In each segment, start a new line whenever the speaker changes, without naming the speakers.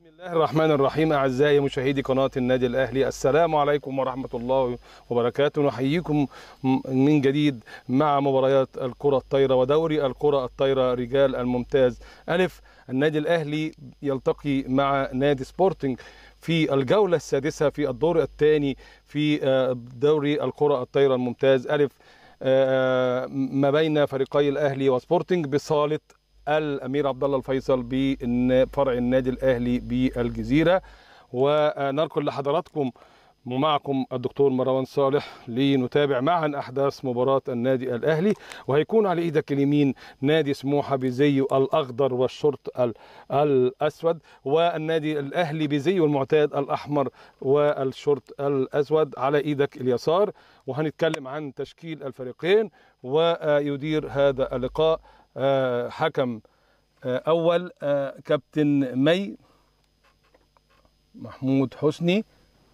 بسم الله الرحمن الرحيم أعزائي مشاهدي قناة النادي الأهلي السلام عليكم ورحمة الله وبركاته نحييكم من جديد مع مباريات الكرة الطايرة ودوري الكرة الطايرة رجال الممتاز ألف النادي الأهلي يلتقي مع نادي سبورتنج في الجولة السادسة في الدور الثاني في دوري الكرة الطايرة الممتاز ألف ما بين فريقي الأهلي وسبورتنج بصالة الامير عبد الله الفيصل بفرع النادي الاهلي بالجزيره وننقل لحضراتكم ومعكم الدكتور مروان صالح لنتابع معا احداث مباراه النادي الاهلي وهيكون على ايدك اليمين نادي سموحه بزيه الاخضر والشرط الاسود والنادي الاهلي بزيه المعتاد الاحمر والشرط الاسود على ايدك اليسار وهنتكلم عن تشكيل الفريقين ويدير هذا اللقاء آه حكم آه اول آه كابتن مي محمود حسني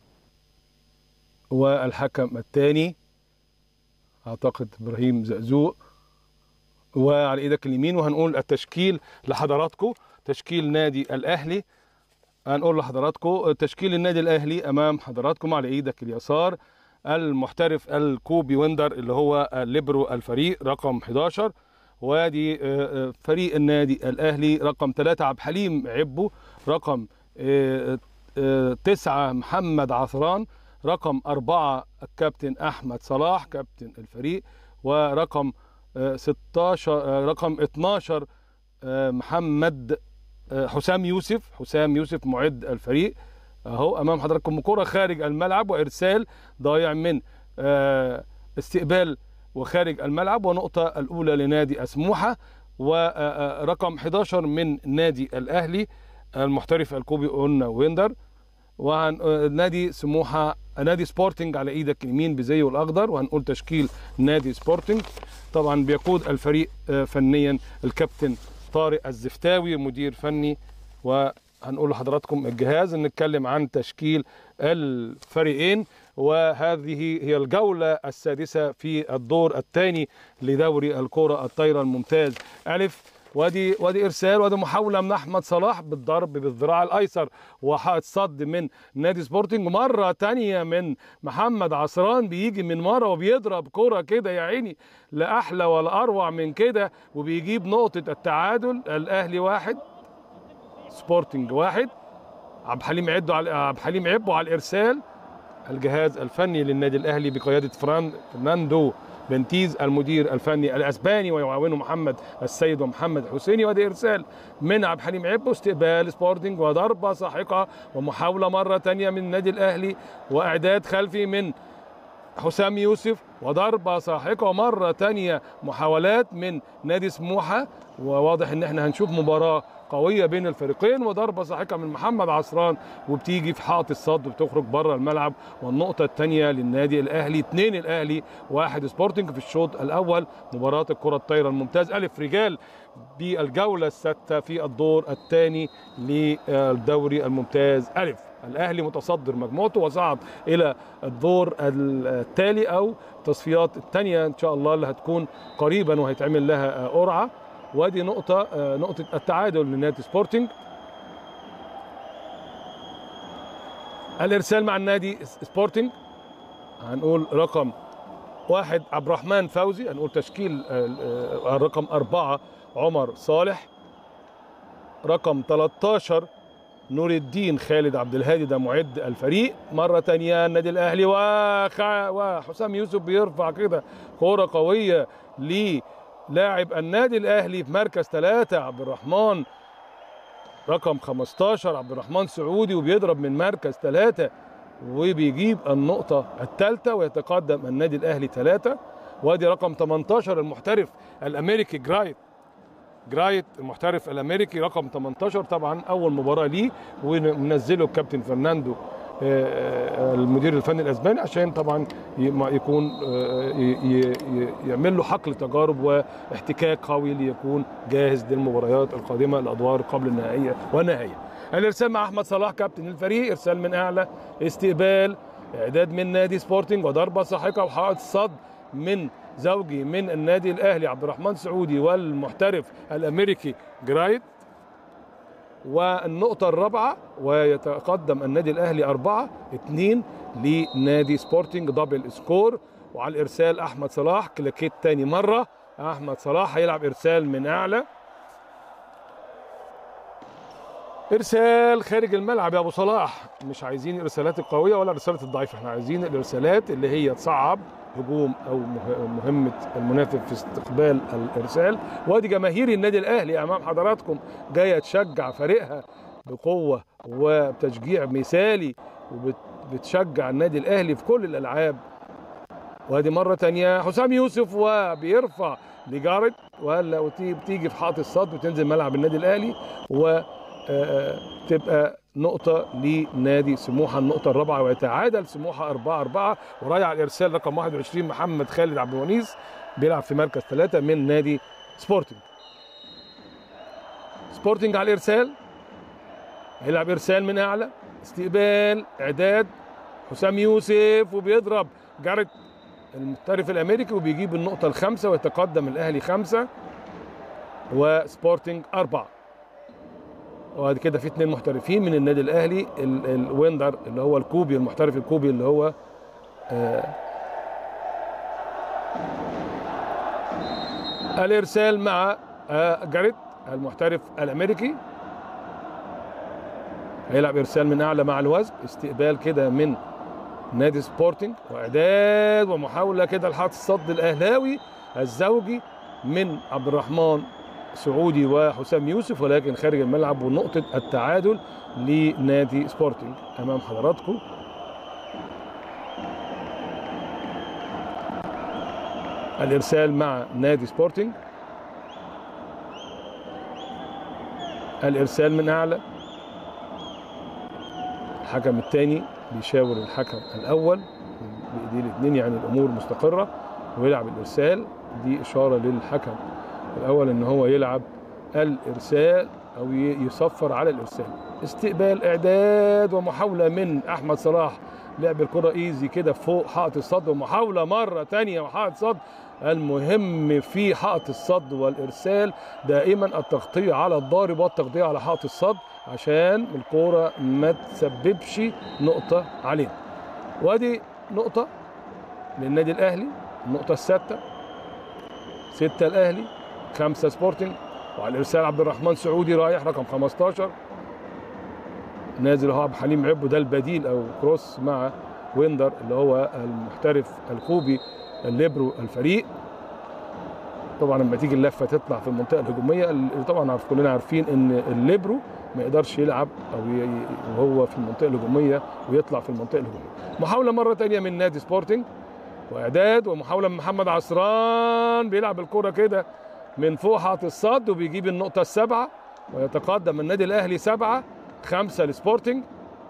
والحكم الثاني اعتقد ابراهيم زقزوق وعلى ايدك اليمين وهنقول التشكيل لحضراتكم تشكيل نادي الاهلي هنقول لحضراتكم تشكيل النادي الاهلي امام حضراتكم على ايدك اليسار المحترف الكوبي ويندر اللي هو ليبرو الفريق رقم 11 وادي فريق النادي الاهلي رقم ثلاثة عبد الحليم عبو رقم تسعة محمد عثران رقم أربعة الكابتن أحمد صلاح كابتن الفريق ورقم 16 رقم 12 محمد حسام يوسف حسام يوسف معد الفريق اهو امام حضراتكم كرة خارج الملعب وارسال ضايع من استقبال وخارج الملعب ونقطة الأولى لنادي أسموحة ورقم 11 من نادي الأهلي المحترف الكوبي أون ويندر ونادي سموحة نادي سبورتنج على ايدك اليمين بزيه الاخضر وهنقول تشكيل نادي سبورتنج طبعا بيقود الفريق فنيا الكابتن طارق الزفتاوي مدير فني وهنقول لحضراتكم الجهاز نتكلم عن تشكيل الفريقين وهذه هي الجولة السادسة في الدور الثاني لدوري الكرة الطايرة الممتاز ألف وادي وادي ارسال وادي محاوله من احمد صلاح بالضرب بالذراع الايسر وحائط صد من نادي سبورتنج مره تانية من محمد عصران بيجي من ورا وبيضرب كره كده يا عيني لا احلى ولا اروع من كده وبيجيب نقطه التعادل الاهلي واحد سبورتنج واحد عبد الحليم عدوا على عبد الحليم عبوا على الارسال الجهاز الفني للنادي الاهلي بقياده فران فرناندو بنتيز المدير الفني الاسباني ويعاونه محمد السيد ومحمد حسيني وادي ارسال من عبد الحليم عبو استقبال سبورتنج وضربه ساحقه ومحاوله مره ثانيه من النادي الاهلي واعداد خلفي من حسام يوسف وضربة ساحقة ومرة تانية محاولات من نادي سموحة وواضح ان احنا هنشوف مباراة قوية بين الفريقين وضربة ساحقة من محمد عصران وبتيجي في حائط الصد وبتخرج بره الملعب والنقطة الثانية للنادي الأهلي اثنين الأهلي واحد سبورتنج في الشوط الأول مباراة الكرة الطايرة الممتاز ألف رجال بالجولة السادسة في الدور الثاني للدوري الممتاز ألف الاهلي متصدر مجموعته وصعد الى الدور التالي او تصفيات الثانيه ان شاء الله اللي هتكون قريبا وهيتعمل لها قرعه وادي نقطه نقطه التعادل لنادي سبورتنج الارسال مع النادي سبورتنج هنقول رقم واحد عبد الرحمن فوزي هنقول تشكيل الرقم أربعة عمر صالح رقم 13 نور الدين خالد عبد الهادي ده معد الفريق مرة تانية النادي الأهلي وخ... وحسام يوسف بيرفع كده كورة قوية للاعب النادي الأهلي في مركز ثلاثة عبد الرحمن رقم 15 عبد الرحمن سعودي وبيضرب من مركز ثلاثة وبيجيب النقطة الثالثة ويتقدم النادي الأهلي ثلاثة وادي رقم 18 المحترف الأمريكي جرايت جرايت المحترف الامريكي رقم 18 طبعا اول مباراه ليه ونزله الكابتن فرناندو المدير الفني الاسباني عشان طبعا يكون يعمل له حقل تجارب واحتكاك قوي ليكون جاهز للمباريات القادمه الادوار قبل النهائيه والنهائيه. الارسال مع احمد صلاح كابتن الفريق ارسال من اعلى استقبال اعداد من نادي سبورتنج وضربه ساحقه وحائط صد من زوجي من النادي الاهلي عبد الرحمن سعودي والمحترف الامريكي جرايت والنقطة الرابعة ويتقدم النادي الأهلي أربعة اتنين لنادي سبورتنج دبل سكور وعلى الإرسال أحمد صلاح كلاكيت تاني مرة أحمد صلاح هيلعب إرسال من أعلى ارسال خارج الملعب يا ابو صلاح مش عايزين الارسالات القويه ولا الارسالات الضعيفه احنا عايزين الارسالات اللي هي تصعب هجوم او مه- مهمه المنافس في استقبال الارسال وادي جماهير النادي الاهلي امام حضراتكم جايه تشجع فريقها بقوه وبتشجيع مثالي وبتشجع النادي الاهلي في كل الالعاب وادي مره تانية حسام يوسف وبيرفع لجارد وهلا وتي- بتيجي في حائط الصد وتنزل ملعب النادي الاهلي و آه، تبقى نقطة لنادي سموحة النقطة الرابعة ويتعادل سموحة 4 4 ورايح على الإرسال رقم 21 محمد خالد عبد الونيس بيلعب في مركز ثلاثة من نادي سبورتنج سبورتنج على الإرسال هيلعب إرسال من أعلى استقبال إعداد حسام يوسف وبيضرب جارت المحترف الأمريكي وبيجيب النقطة الخامسة ويتقدم الأهلي خمسة وسبورتنج أربعة وبعد كده في اثنين محترفين من النادي الاهلي ال- الويندر اللي هو الكوبي المحترف الكوبي اللي هو آه الارسال مع آه جاريت المحترف الامريكي هيلعب ارسال من اعلى مع الوزن استقبال كده من نادي سبورتنج واعداد ومحاوله كده لحط الصد الاهلاوي الزوجي من عبد الرحمن سعودي وحسام يوسف ولكن خارج الملعب ونقطة التعادل لنادي سبورتنج أمام حضراتكم الإرسال مع نادي سبورتنج الإرسال من أعلى الحكم الثاني بيشاور الحكم الأول بإيديه الاثنين يعني الأمور مستقرة ويلعب الإرسال دي إشارة للحكم الاول ان هو يلعب الارسال او ي- يصفر على الارسال استقبال اعداد ومحاوله من احمد صلاح لعب الكره ايزي كده فوق حائط الصد ومحاوله مره تانية وحائط صد المهم في حائط الصد والارسال دائما التغطيه على الضارب والتغطيه على حائط الصد عشان الكوره ما تسببش نقطه علينا وادي نقطه للنادي الاهلي النقطه السادسه ستة الأهلي خمسة سبورتنج وعلى الإرسال عبد الرحمن سعودي رايح رقم 15 نازل هو عبد الحليم عبو ده البديل أو كروس مع ويندر اللي هو المحترف الكوبي الليبرو الفريق طبعا لما تيجي اللفه تطلع في المنطقه الهجوميه ال- طبعا عارف كلنا عارفين ان الليبرو ما يقدرش يلعب او ي- ي- وهو في المنطقه الهجوميه ويطلع في المنطقه الهجوميه محاوله مره تانية من نادي سبورتنج واعداد ومحاوله من محمد عصران بيلعب الكره كده من فوق حاطط الصد وبيجيب النقطه السابعه ويتقدم النادي الاهلي سبعه خمسه لسبورتنج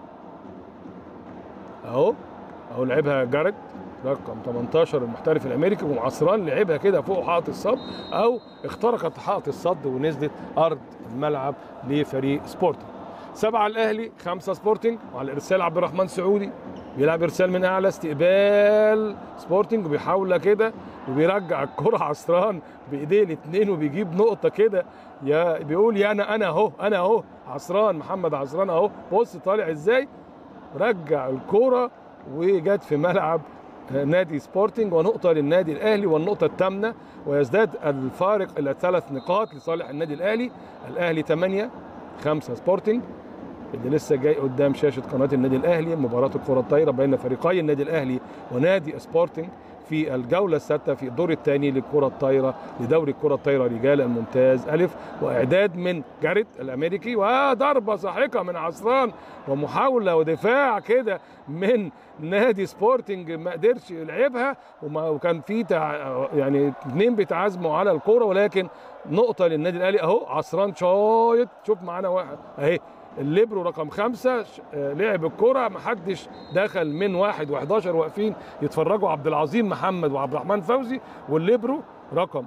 اهو اهو لعبها جارد رقم 18 المحترف الامريكي وعصران لعبها كده فوق حائط الصد او اخترقت حائط الصد ونزلت ارض الملعب لفريق سبورتنج سبعه الاهلي خمسه سبورتنج وعلى الارسال عبد الرحمن سعودي بيلعب ارسال من اعلى استقبال سبورتنج وبيحاول كده وبيرجع الكره عصران بايديه الاثنين وبيجيب نقطه كده يا بيقول يا انا انا اهو انا اهو عصران محمد عصران اهو بص طالع ازاي رجع الكرة وجت في ملعب نادي سبورتنج ونقطة للنادي الأهلي والنقطة الثامنة ويزداد الفارق إلى ثلاث نقاط لصالح النادي الأهلي الأهلي 8 5 سبورتنج اللي لسه جاي قدام شاشة قناة النادي الأهلي مباراة الكرة الطايرة بين فريقي النادي الأهلي ونادي سبورتنج في الجولة السادسة في الدور الثاني للكرة الطايرة لدوري الكرة الطايرة رجال الممتاز ألف وإعداد من جاريت الأمريكي وضربة ساحقة من عصران ومحاولة ودفاع كده من نادي سبورتنج ما قدرش يلعبها وما وكان في تع... يعني اثنين بيتعازموا على الكرة ولكن نقطة للنادي الأهلي أهو عصران شايط شوف معانا واحد أهي الليبرو رقم خمسة ش- آه، لعب الكرة محدش دخل من واحد و11 واقفين يتفرجوا عبد العظيم محمد وعبد الرحمن فوزي والليبرو رقم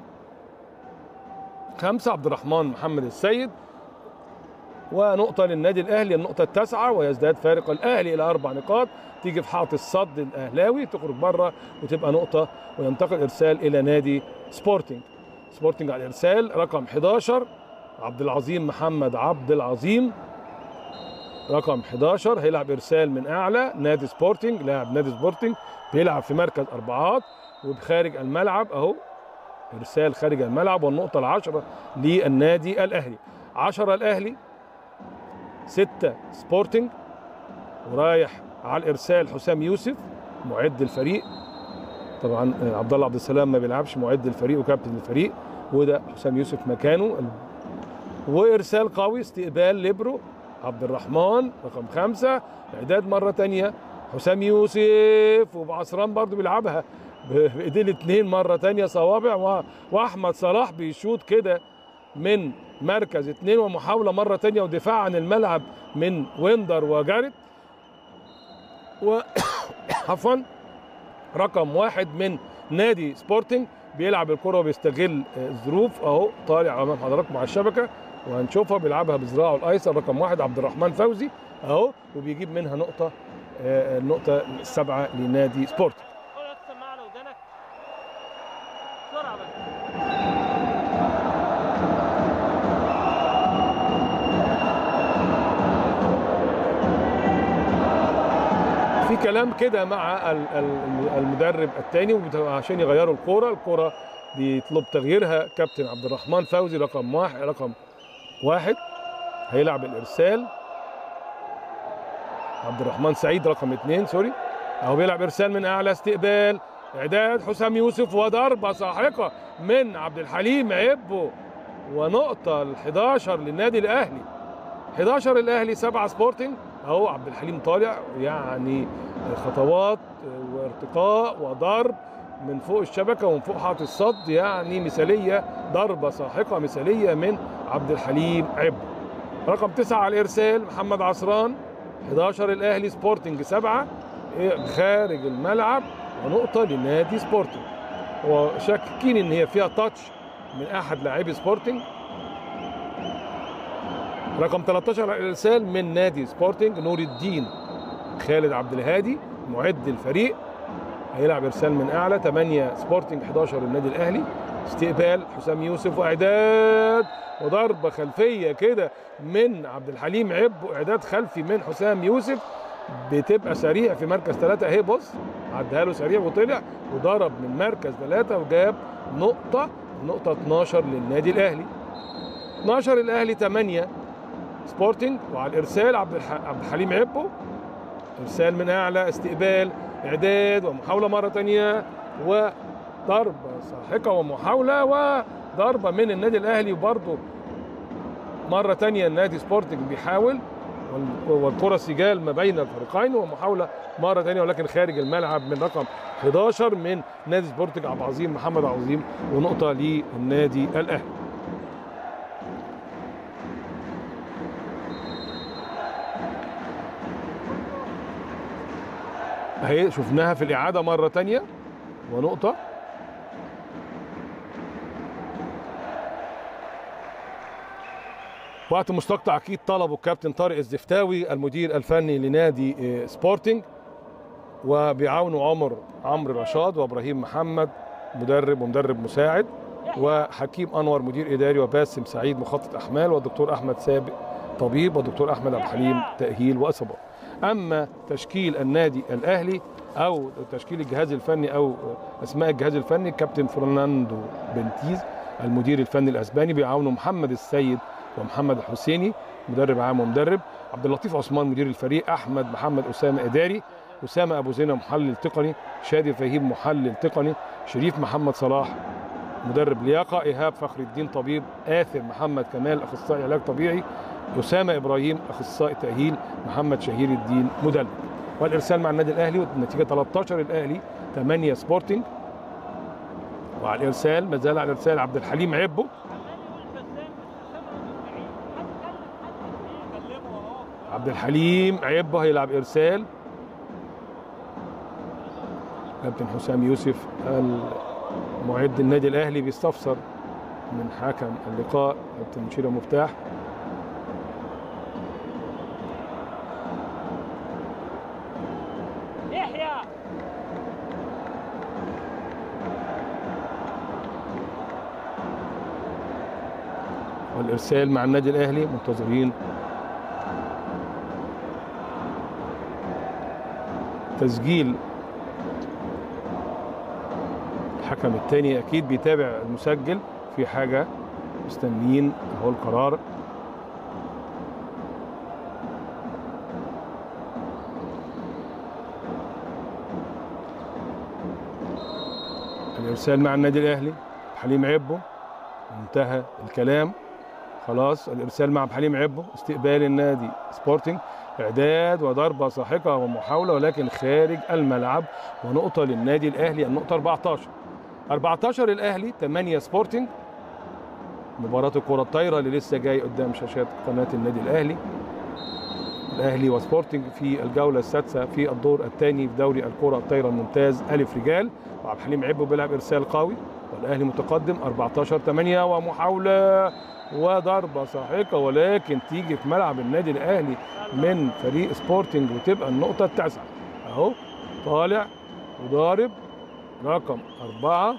خمسة عبد الرحمن محمد السيد ونقطة للنادي الأهلي النقطة التاسعة ويزداد فارق الأهلي إلى أربع نقاط تيجي في حائط الصد الأهلاوي تخرج بره وتبقى نقطة وينتقل إرسال إلى نادي سبورتنج سبورتنج على الإرسال رقم 11 عبد العظيم محمد عبد العظيم رقم 11 هيلعب ارسال من اعلى نادي سبورتنج لاعب نادي سبورتنج بيلعب في مركز اربعات وبخارج الملعب اهو ارسال خارج الملعب والنقطه العشره للنادي الاهلي 10 الاهلي 6 سبورتنج ورايح على الارسال حسام يوسف معد الفريق طبعا عبد الله عبد السلام ما بيلعبش معد الفريق وكابتن الفريق وده حسام يوسف مكانه وارسال قوي استقبال ليبرو عبد الرحمن رقم خمسة اعداد مرة تانية حسام يوسف وعصران برضو بيلعبها بايديه الاثنين مرة تانية صوابع و... واحمد صلاح بيشوط كده من مركز اثنين ومحاولة مرة تانية ودفاع عن الملعب من ويندر وجاريت و عفوا رقم واحد من نادي سبورتنج بيلعب الكرة وبيستغل الظروف اهو طالع امام حضراتكم على الشبكة وهنشوفها بيلعبها بذراعه الايسر رقم واحد عبد الرحمن فوزي اهو وبيجيب منها نقطة آه، النقطة السابعة لنادي سبورتنج
خد السماعه على ودانك بسرعه بس
في كلام كده مع ال- ال- المدرب الثاني عشان يغيروا الكوره الكوره بيطلب تغييرها كابتن عبد الرحمن فوزي رقم واحد رقم واحد هيلعب الارسال عبد الرحمن سعيد رقم اثنين سوري اهو بيلعب ارسال من اعلى استقبال اعداد حسام يوسف وضربه ساحقه من عبد الحليم عبو ونقطه ال 11 للنادي الاهلي 11 الاهلي 7 سبورتنج اهو عبد الحليم طالع يعني خطوات وارتقاء وضرب من فوق الشبكه ومن فوق حائط الصد يعني مثاليه ضربه ساحقه مثاليه من عبد الحليم عبو رقم تسعة على الارسال محمد عصران 11 الاهلي سبورتنج 7 خارج الملعب ونقطه لنادي سبورتنج وشاكين ان هي فيها تاتش من احد لاعبي سبورتنج رقم 13 على الارسال من نادي سبورتنج نور الدين خالد عبد الهادي معد الفريق هيلعب ارسال من اعلى 8 سبورتنج 11 النادي الاهلي استقبال حسام يوسف واعداد وضربه خلفيه كده من عبد الحليم عب واعداد خلفي من حسام يوسف بتبقى سريع في مركز ثلاثة اهي بص عدها له سريع وطلع وضرب من مركز ثلاثة وجاب نقطة نقطة 12 للنادي الأهلي 12 الأهلي 8 سبورتنج وعلى الإرسال عبد الح... عبد الحليم عبو إرسال من أعلى استقبال إعداد ومحاولة مرة تانية وضربة ساحقة ومحاولة وضربة من النادي الأهلي وبرضه مرة تانية النادي سبورتنج بيحاول وال- والكرة سجال ما بين الفريقين ومحاولة مرة تانية ولكن خارج الملعب من رقم 11 من نادي سبورتنج عبد العظيم محمد عظيم ونقطة للنادي الأهلي اهي شفناها في الإعادة مرة تانية ونقطة وقت مستقطع اكيد طلبه الكابتن طارق الزفتاوي المدير الفني لنادي آه، سبورتنج وبيعاونوا عمر عمرو رشاد وابراهيم محمد مدرب ومدرب مساعد وحكيم انور مدير اداري وباسم سعيد مخطط احمال والدكتور احمد سابق طبيب والدكتور احمد عبد الحليم تاهيل واصابات اما تشكيل النادي الاهلي او تشكيل الجهاز الفني او اسماء الجهاز الفني كابتن فرناندو بنتيز المدير الفني الاسباني بيعاونوا محمد السيد ومحمد الحسيني مدرب عام ومدرب عبد اللطيف عثمان مدير الفريق احمد محمد اسامه اداري اسامه ابو زينه محلل تقني شادي فهيم محلل تقني شريف محمد صلاح مدرب لياقه ايهاب فخر الدين طبيب اثر محمد كمال اخصائي علاج طبيعي اسامه ابراهيم اخصائي تاهيل محمد شهير الدين مدرب والارسال مع النادي الاهلي والنتيجه 13 الاهلي 8 سبورتنج وعلى الارسال ما زال على الارسال عبد الحليم عبو عبد الحليم عبه هيلعب ارسال كابتن حسام يوسف المعد النادي الاهلي بيستفسر من حكم اللقاء كابتن مشير مفتاح
يحيى
والارسال مع النادي الاهلي منتظرين تسجيل الحكم الثاني اكيد بيتابع المسجل في حاجه مستنيين اهو القرار الارسال مع النادي الاهلي حليم عبو انتهى الكلام خلاص الارسال مع حليم عبو استقبال النادي سبورتنج اعداد وضربه ساحقه ومحاوله ولكن خارج الملعب ونقطه للنادي الاهلي النقطه 14 14 الاهلي 8 سبورتنج مباراة الكرة الطايرة اللي لسه جاي قدام شاشات قناة النادي الأهلي الأهلي وسبورتنج في الجولة السادسة في الدور الثاني في دوري الكرة الطايرة الممتاز ألف رجال وعبد الحليم عبو بيلعب إرسال قوي والأهلي متقدم 14 8 ومحاولة وضربة ساحقة ولكن تيجي في ملعب النادي الأهلي من فريق سبورتنج وتبقى النقطة التاسعة أهو طالع وضارب رقم أربعة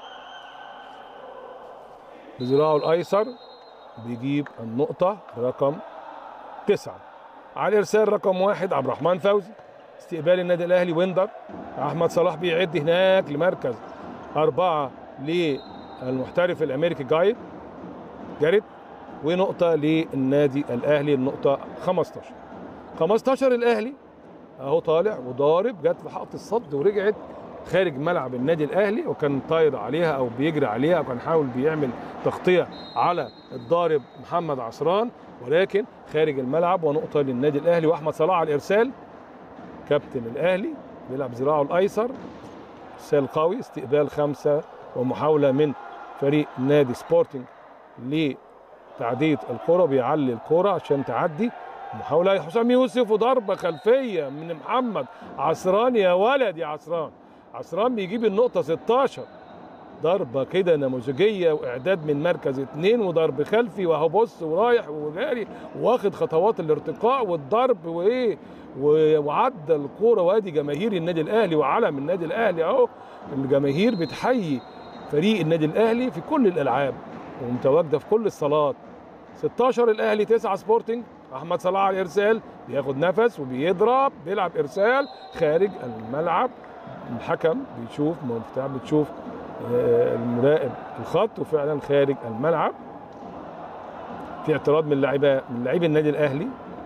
بذراعه الايسر بيجيب النقطة رقم تسعة على الارسال رقم واحد عبد الرحمن فوزي استقبال النادي الاهلي ويندر احمد صلاح بيعد هناك لمركز أربعة للمحترف الامريكي جايد جاريت ونقطة للنادي الاهلي النقطة 15 15 الاهلي اهو طالع وضارب جت في حائط الصد ورجعت خارج ملعب النادي الاهلي وكان طاير عليها او بيجري عليها او كان حاول بيعمل تغطيه على الضارب محمد عصران ولكن خارج الملعب ونقطه للنادي الاهلي واحمد صلاح على الارسال كابتن الاهلي بيلعب ذراعه الايسر ارسال قوي استقبال خمسه ومحاوله من فريق نادي سبورتنج لتعديه الكره بيعلي الكره عشان تعدي محاولة حسام يوسف وضربة خلفية من محمد عصران يا ولد يا عصران عصران بيجيب النقطة 16 ضربة كده نموذجية وإعداد من مركز اتنين وضرب خلفي وأهو بص ورايح وجاري واخد خطوات الارتقاء والضرب وإيه وعدى الكورة وادي جماهير النادي الأهلي وعلم النادي الأهلي أهو الجماهير بتحيي فريق النادي الأهلي في كل الألعاب ومتواجدة في كل الصالات 16 الأهلي 9 سبورتنج احمد صلاح على الارسال بياخد نفس وبيضرب بيلعب ارسال خارج الملعب الحكم بيشوف مفتاح بتشوف المراقب الخط وفعلا خارج الملعب في اعتراض من لاعيبه من لاعبي النادي الاهلي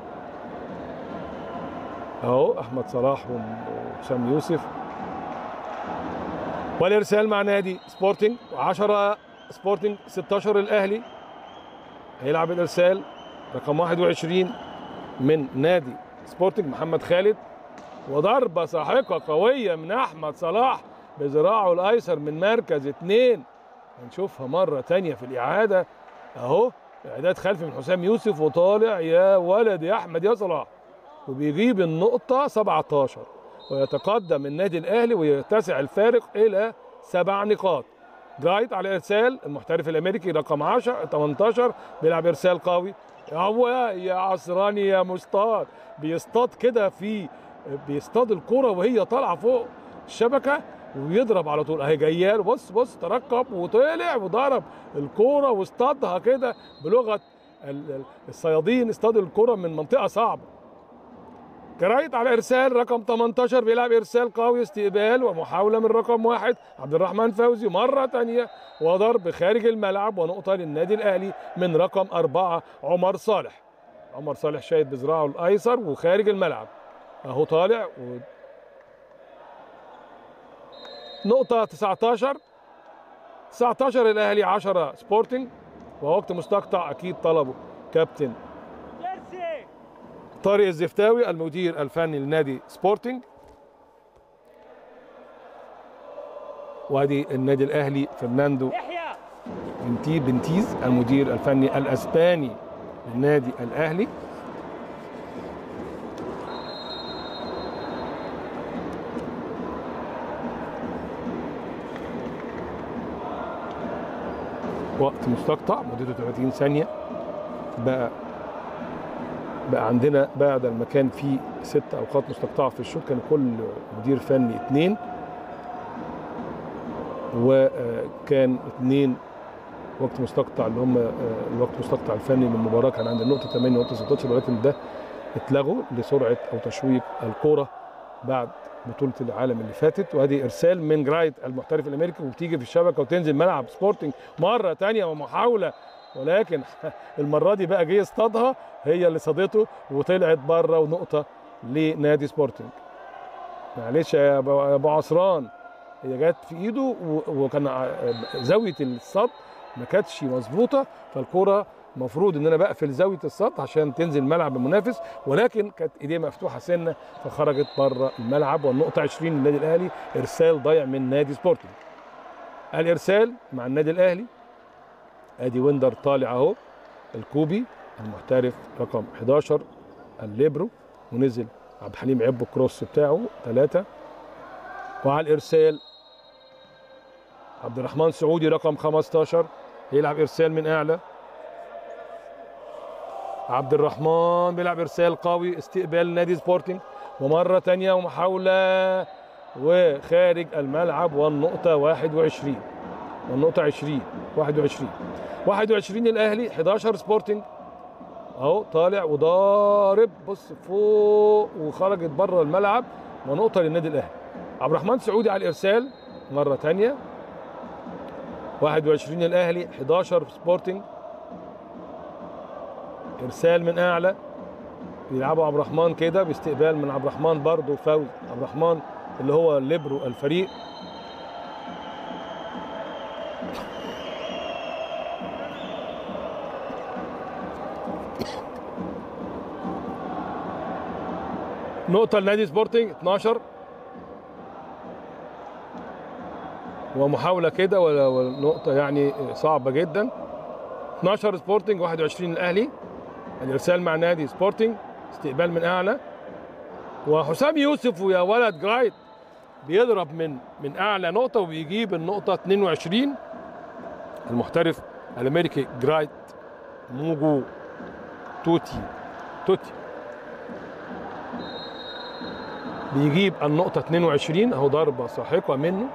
اهو احمد صلاح وحسام يوسف والارسال مع نادي سبورتنج 10 سبورتنج 16 الاهلي هيلعب الارسال رقم 21 من نادي سبورتنج محمد خالد وضربة ساحقة قوية من أحمد صلاح بذراعه الأيسر من مركز اتنين هنشوفها مرة تانية في الإعادة أهو إعداد خلفي من حسام يوسف وطالع يا ولد يا أحمد يا صلاح وبيجيب النقطة 17 ويتقدم النادي الأهلي ويتسع الفارق إلى سبع نقاط جرايت على إرسال المحترف الأمريكي رقم 10 18 بيلعب إرسال قوي هو يا عصراني يا مصطاد بيصطاد كده في بيصطاد الكرة وهي طالعة فوق الشبكة ويضرب على طول اهي جيال بص بص ترقب وطلع وضرب الكرة واصطادها كده بلغة الصيادين اصطاد الكرة من منطقة صعبة جرايت على ارسال رقم 18 بيلعب ارسال قوي استقبال ومحاوله من رقم واحد عبد الرحمن فوزي مره ثانيه وضرب خارج الملعب ونقطه للنادي الاهلي من رقم اربعه عمر صالح عمر صالح شايد بذراعه الايسر وخارج الملعب اهو طالع و... نقطة 19 19 الاهلي 10 سبورتنج ووقت مستقطع اكيد طلبه كابتن
جيرسي
طارق الزفتاوي المدير الفني لنادي سبورتنج وادي النادي الاهلي فرناندو
يحيى
بنتي بنتيز المدير الفني الاسباني للنادي الاهلي وقت مستقطع مدته 30 ثانيه بقى بقى عندنا بعد ما كان في ست اوقات مستقطعه في الشوط كان كل مدير فني اثنين وكان اثنين وقت مستقطع اللي هم آه، الوقت مستقطع الفني للمباراه كان عند النقطه 8 ونقطه 16 ولكن ده اتلغوا لسرعه او تشويق الكوره بعد بطوله العالم اللي فاتت وادي ارسال من جرايت المحترف الامريكي وبتيجي في الشبكه وتنزل ملعب سبورتنج مره تانية ومحاوله ولكن المره دي بقى جه اصطادها هي اللي صادته وطلعت بره ونقطه لنادي سبورتنج معلش يا ابو يا أبو عصران هي جت في ايده و- وكان ع- زاويه الصد ما كانتش مظبوطه فالكره المفروض ان انا بقفل زاويه الصد عشان تنزل ملعب المنافس ولكن كانت ايديه مفتوحه سنه فخرجت بره الملعب والنقطه 20 للنادي الاهلي ارسال ضايع من نادي سبورتنج الارسال مع النادي الاهلي ادي ويندر طالع اهو الكوبي المحترف رقم 11 الليبرو ونزل عبد الحليم عبو الكروس بتاعه ثلاثة وعلى الإرسال عبد الرحمن سعودي رقم 15 يلعب إرسال من أعلى عبد الرحمن بيلعب إرسال قوي استقبال نادي سبورتنج ومرة تانية ومحاولة وخارج الملعب والنقطة 21 والنقطة 20 21 21 الأهلي 11 سبورتنج اهو طالع وضارب بص فوق وخرجت بره الملعب ونقطه للنادي الاهلي عبد الرحمن سعودي على الارسال مره ثانيه 21 الاهلي 11 سبورتنج ارسال من اعلى بيلعبوا عبد الرحمن كده باستقبال من عبد الرحمن برضه فوز عبد الرحمن اللي هو ليبرو الفريق نقطة لنادي سبورتنج 12 ومحاولة كده ولا- ونقطة يعني صعبة جدا 12 سبورتنج 21 الأهلي الإرسال مع نادي سبورتنج استقبال من أعلى وحسام يوسف ويا ولد جرايت بيضرب من من أعلى نقطة وبيجيب النقطة 22 المحترف الأمريكي جرايت موجو توتي توتي بيجيب النقطة 22 اهو ضربة ساحقة منه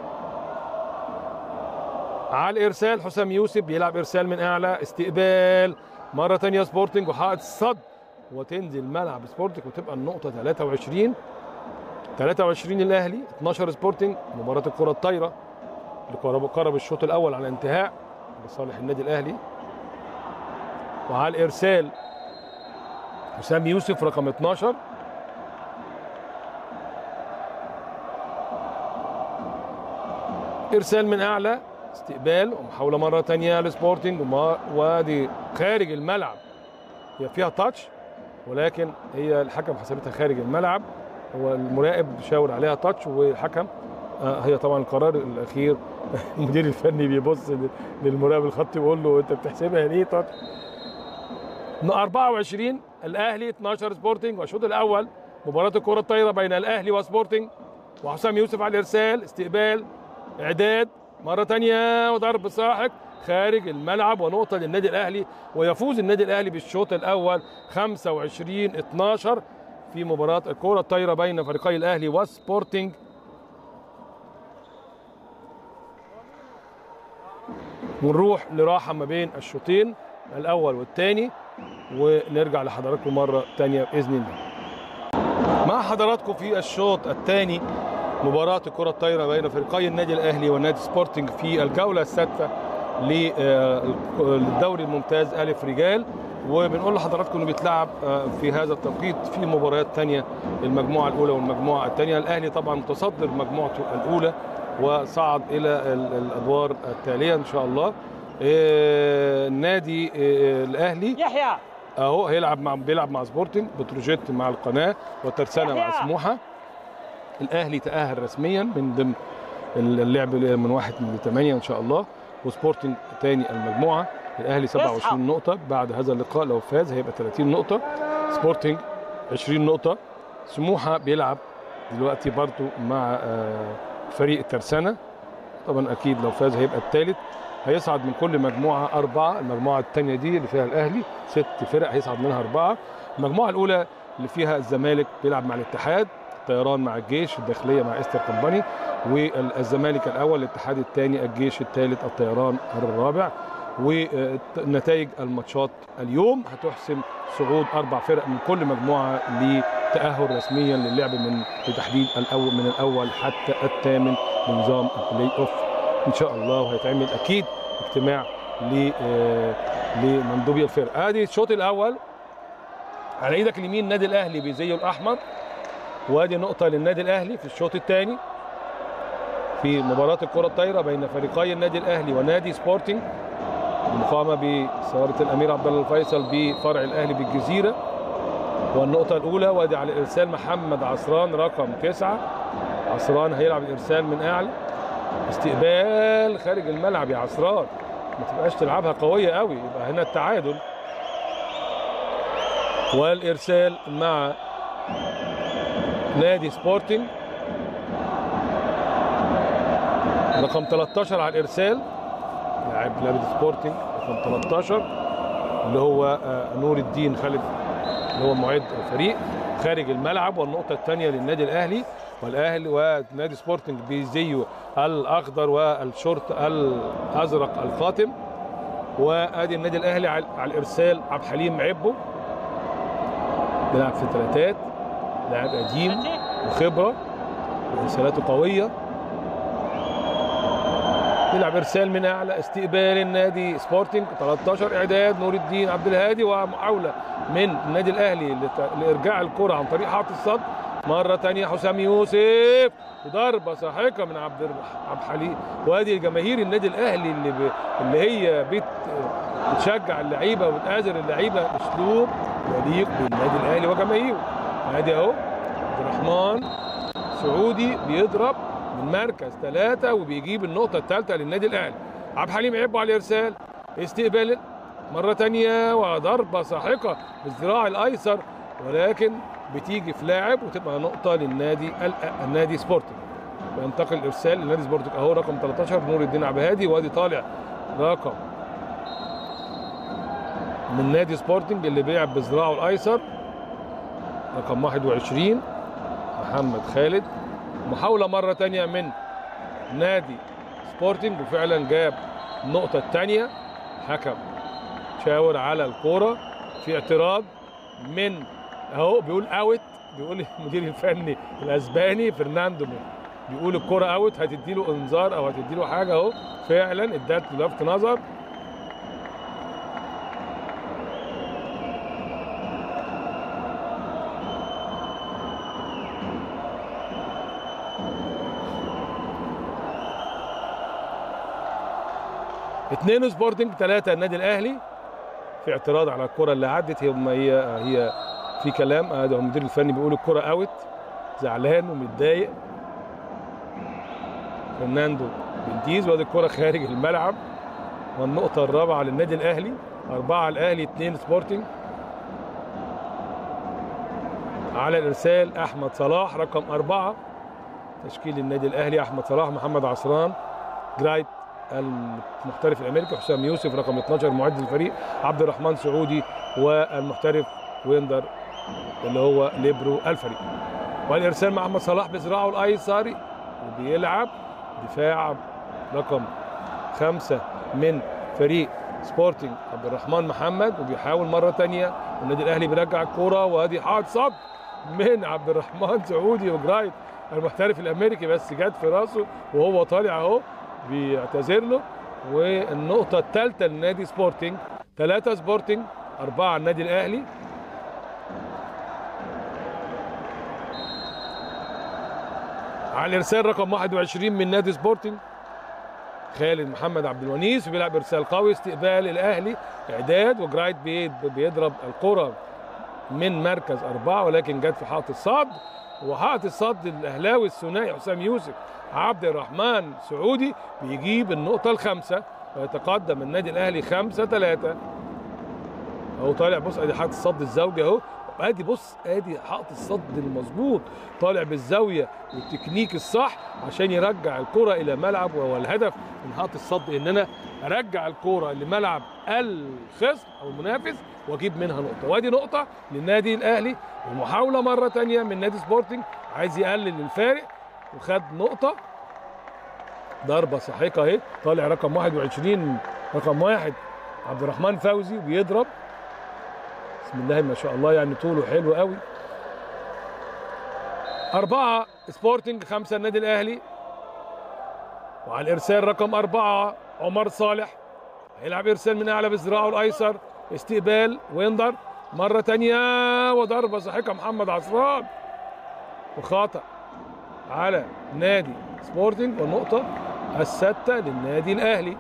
على الإرسال حسام يوسف بيلعب إرسال من أعلى استقبال مرة تانية سبورتنج وحائط الصد وتنزل ملعب سبورتنج وتبقى النقطة 23 23 الأهلي 12 سبورتنج مباراة الكرة الطايرة اللي قرب قرب الشوط الأول على انتهاء لصالح النادي الأهلي وعلى الإرسال حسام يوسف رقم 12 ارسال من اعلى استقبال ومحاوله مره تانية لسبورتنج وما وادي خارج الملعب هي فيها تاتش ولكن هي الحكم حسبتها خارج الملعب هو المراقب شاور عليها تاتش والحكم آه، هي طبعا القرار الاخير المدير الفني بيبص لل- للمراقب الخطي ويقول له انت بتحسبها ليه تاتش 24 الاهلي 12 سبورتنج والشوط الاول مباراه الكره الطايره بين الاهلي وسبورتنج وحسام يوسف على الارسال استقبال اعداد مره تانية وضرب ساحق خارج الملعب ونقطه للنادي الاهلي ويفوز النادي الاهلي بالشوط الاول 25 12 في مباراه الكره الطايره بين فريقي الاهلي وسبورتنج ونروح لراحه ما بين الشوطين الاول والثاني ونرجع لحضراتكم مره تانية باذن الله مع حضراتكم في الشوط الثاني مباراة الكرة الطايرة بين فريقي النادي الأهلي والنادي سبورتنج في الجولة السادسة للدوري الممتاز ألف رجال وبنقول لحضراتكم انه بيتلعب آه، في هذا التوقيت في مباريات تانية المجموعة الأولى والمجموعة الثانية الأهلي طبعا متصدر مجموعته الأولى وصعد إلى ال- الأدوار التالية إن شاء الله آه، النادي آه، الأهلي
يحيى
اهو هيلعب مع بيلعب مع سبورتنج بتروجيت مع القناه وترسانه مع
يحيى.
سموحه الاهلي تاهل رسميا من ضمن اللعب من واحد من ثمانيه ان شاء الله وسبورتنج تاني المجموعه الاهلي 27 نقطه بعد هذا اللقاء لو فاز هيبقى 30 نقطه سبورتنج 20 نقطه سموحه بيلعب دلوقتي برضو مع آه، فريق الترسانه طبعا اكيد لو فاز هيبقى الثالث هيصعد من كل مجموعه اربعه المجموعه الثانيه دي اللي فيها الاهلي ست فرق هيصعد منها اربعه المجموعه الاولى اللي فيها الزمالك بيلعب مع الاتحاد الطيران مع الجيش الداخليه مع استر كومباني والزمالك الاول الاتحاد الثاني الجيش الثالث الطيران الرابع ونتائج الماتشات اليوم هتحسم صعود اربع فرق من كل مجموعه لتاهل رسميا للعب من بتحديد الاول من الاول حتى الثامن بنظام البلاي اوف ان شاء الله وهيتعمل اكيد اجتماع ل آه، لمندوبي الفرق ادي الشوط الاول على ايدك اليمين النادي الاهلي بزيه الاحمر وادي نقطه للنادي الاهلي في الشوط الثاني في مباراه الكره الطايره بين فريقي النادي الاهلي ونادي سبورتنج المقامه بصاله الامير عبد الله الفيصل بفرع الاهلي بالجزيره والنقطه الاولى وادي على الارسال محمد عصران رقم تسعة عصران هيلعب الارسال من اعلى استقبال خارج الملعب يا عصران ما تبقاش تلعبها قويه قوي يبقى هنا التعادل والارسال مع نادي سبورتنج رقم 13 على الارسال لاعب لعبه سبورتنج رقم 13 اللي هو آه، نور الدين خالد اللي هو معد الفريق خارج الملعب والنقطة الثانية للنادي الأهلي والأهلي ونادي سبورتنج بزيه الأخضر والشورت الأزرق الخاتم وادي النادي الأهلي على على الإرسال عبد الحليم عبو بيلعب في ثلاثات لاعب قديم وخبرة وإرسالاته قوية يلعب ارسال من اعلى استقبال النادي سبورتنج 13 اعداد نور الدين عبد الهادي ومحاوله من النادي الاهلي لت- لارجاع الكره عن طريق حائط الصد مره ثانيه حسام يوسف ضربه ساحقه من عبد الرح- عبد الحليم وادي جماهير النادي الاهلي اللي ب... اللي هي بت... بتشجع اللعيبه وبتآزر اللعيبه اسلوب يليق بالنادي الاهلي وجماهيره ادي اهو عبد الرحمن سعودي بيضرب من مركز ثلاثة وبيجيب النقطة الثالثة للنادي الأهلي عبد الحليم عبو على الإرسال استقبال مرة تانية وضربة ساحقة بالذراع الأيسر ولكن بتيجي في لاعب وتبقى نقطة للنادي الأ- النادي سبورتنج وينتقل الإرسال للنادي سبورتنج أهو رقم 13 نور الدين عبد الهادي وادي طالع رقم من نادي سبورتنج اللي بيلعب بذراعه الأيسر رقم 21 محمد خالد محاولة مرة تانية من نادي سبورتنج وفعلا جاب النقطة التانية حكم شاور على الكورة في اعتراض من اهو بيقول اوت بيقول المدير الفني الاسباني فرناندو بيقول الكرة اوت هتديله انذار او هتديله حاجة اهو فعلا ادت له لفت نظر اثنين سبورتنج ثلاثة النادي الاهلي في اعتراض على الكرة اللي عدت هي هي هي في كلام هذا المدير الفني بيقول الكرة اوت زعلان ومتضايق فرناندو بنتيز وادي الكرة خارج الملعب والنقطة الرابعة للنادي الاهلي أربعة الاهلي اثنين سبورتنج على الارسال احمد صلاح رقم أربعة تشكيل النادي الاهلي احمد صلاح محمد عصران جرايت المحترف الامريكي حسام يوسف رقم 12 معد الفريق عبد الرحمن سعودي والمحترف ويندر اللي هو ليبرو الفريق والارسال مع احمد صلاح بذراعه الايسري وبيلعب دفاع رقم خمسة من فريق سبورتنج عبد الرحمن محمد وبيحاول مرة تانية والنادي الأهلي بيرجع الكرة وادي حائط صد من عبد الرحمن سعودي وجرايت المحترف الأمريكي بس جت في راسه وهو طالع أهو بيعتذر له والنقطة الثالثة لنادي سبورتنج ثلاثة سبورتنج أربعة النادي الأهلي على الإرسال رقم 21 من نادي سبورتنج خالد محمد عبد الونيس بيلعب إرسال قوي استقبال الأهلي إعداد وجرايت بيد- بيضرب الكرة من مركز أربعة ولكن جت في حائط الصد وحائط الصد الأهلاوي الثنائي حسام يوسف عبد الرحمن سعودي بيجيب النقطة الخامسة ويتقدم النادي الأهلي خمسة ثلاثة أهو طالع بص أدي حائط الصد الزوجي أهو ادي بص ادي حائط الصد المظبوط طالع بالزاويه والتكنيك الصح عشان يرجع الكره الى ملعب وهو الهدف من حائط الصد ان انا ارجع الكره لملعب الخصم او المنافس واجيب منها نقطه وادي نقطه للنادي الاهلي ومحاوله مره تانية من نادي سبورتنج عايز يقلل الفارق وخد نقطه ضربه ساحقه اهي طالع رقم 21 رقم واحد عبد الرحمن فوزي بيضرب بسم الله ما شاء الله يعني طوله حلو قوي أربعة سبورتنج خمسة النادي الأهلي وعلى الإرسال رقم أربعة عمر صالح هيلعب إرسال من أعلى بذراعه الأيسر استقبال ويندر مرة تانية وضربة ساحقة محمد عصران وخطأ على نادي سبورتنج والنقطة الستة للنادي الأهلي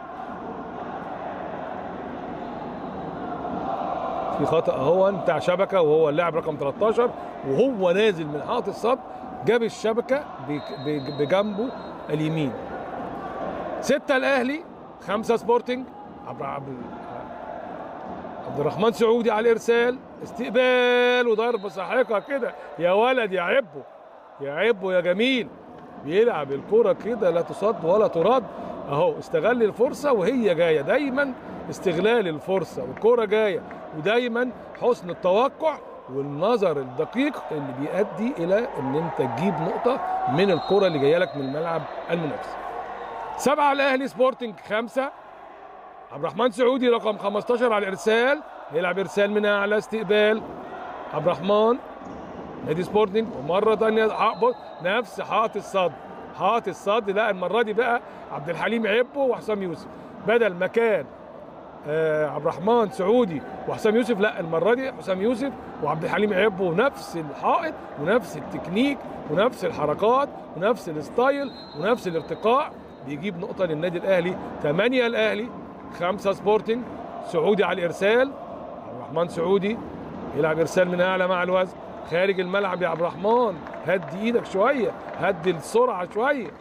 في خطأ اهو بتاع شبكة وهو اللاعب رقم 13 وهو نازل من حائط الصد جاب الشبكة بك- بج- بجنبه اليمين ستة الأهلي خمسة سبورتنج عبد عبد عبد الرحمن سعودي على الإرسال استقبال وضربة ساحقة كده يا ولد يا عبه يا عبه يا جميل بيلعب الكرة كده لا تصد ولا ترد اهو استغل الفرصة وهي جاية دايما استغلال الفرصة والكرة جاية ودايما حسن التوقع والنظر الدقيق اللي بيؤدي الى ان انت تجيب نقطة من الكرة اللي جاية لك من الملعب المنافس سبعة الاهلي سبورتنج خمسة عبد الرحمن سعودي رقم 15 على الارسال يلعب ارسال من اعلى استقبال عبد الرحمن نادي سبورتنج ومره ثانيه حق- نفس حائط الصد حائط الصد لا المره دي بقى عبد الحليم عبو وحسام يوسف بدل ما كان آه عبد الرحمن سعودي وحسام يوسف لا المره دي حسام يوسف وعبد الحليم عبو نفس الحائط ونفس التكنيك ونفس الحركات ونفس الستايل ونفس الارتقاء بيجيب نقطه للنادي الاهلي 8 الاهلي 5 سبورتنج سعودي على الارسال عبد الرحمن سعودي يلعب ارسال من اعلى مع الوزن خارج الملعب يا عبد الرحمن هدي ايدك شويه هدي السرعه شويه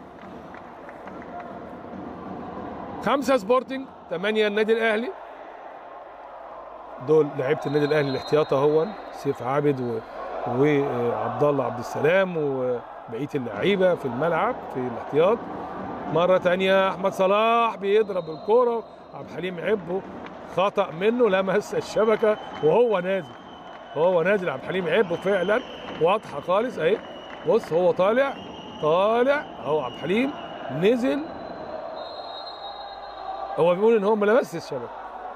خمسة سبورتنج ثمانية النادي الأهلي دول لعيبة النادي الأهلي الاحتياط اهو سيف عابد و... وعبد الله عبد السلام وبقية اللعيبة في الملعب في الاحتياط مرة تانية أحمد صلاح بيضرب الكرة عبد الحليم عبه خطأ منه لمس الشبكة وهو نازل هو نازل عبد الحليم عبه فعلا واضحة خالص أهي بص هو طالع طالع أهو عبد الحليم نزل هو بيقول ان هو ما لمسش الشبكه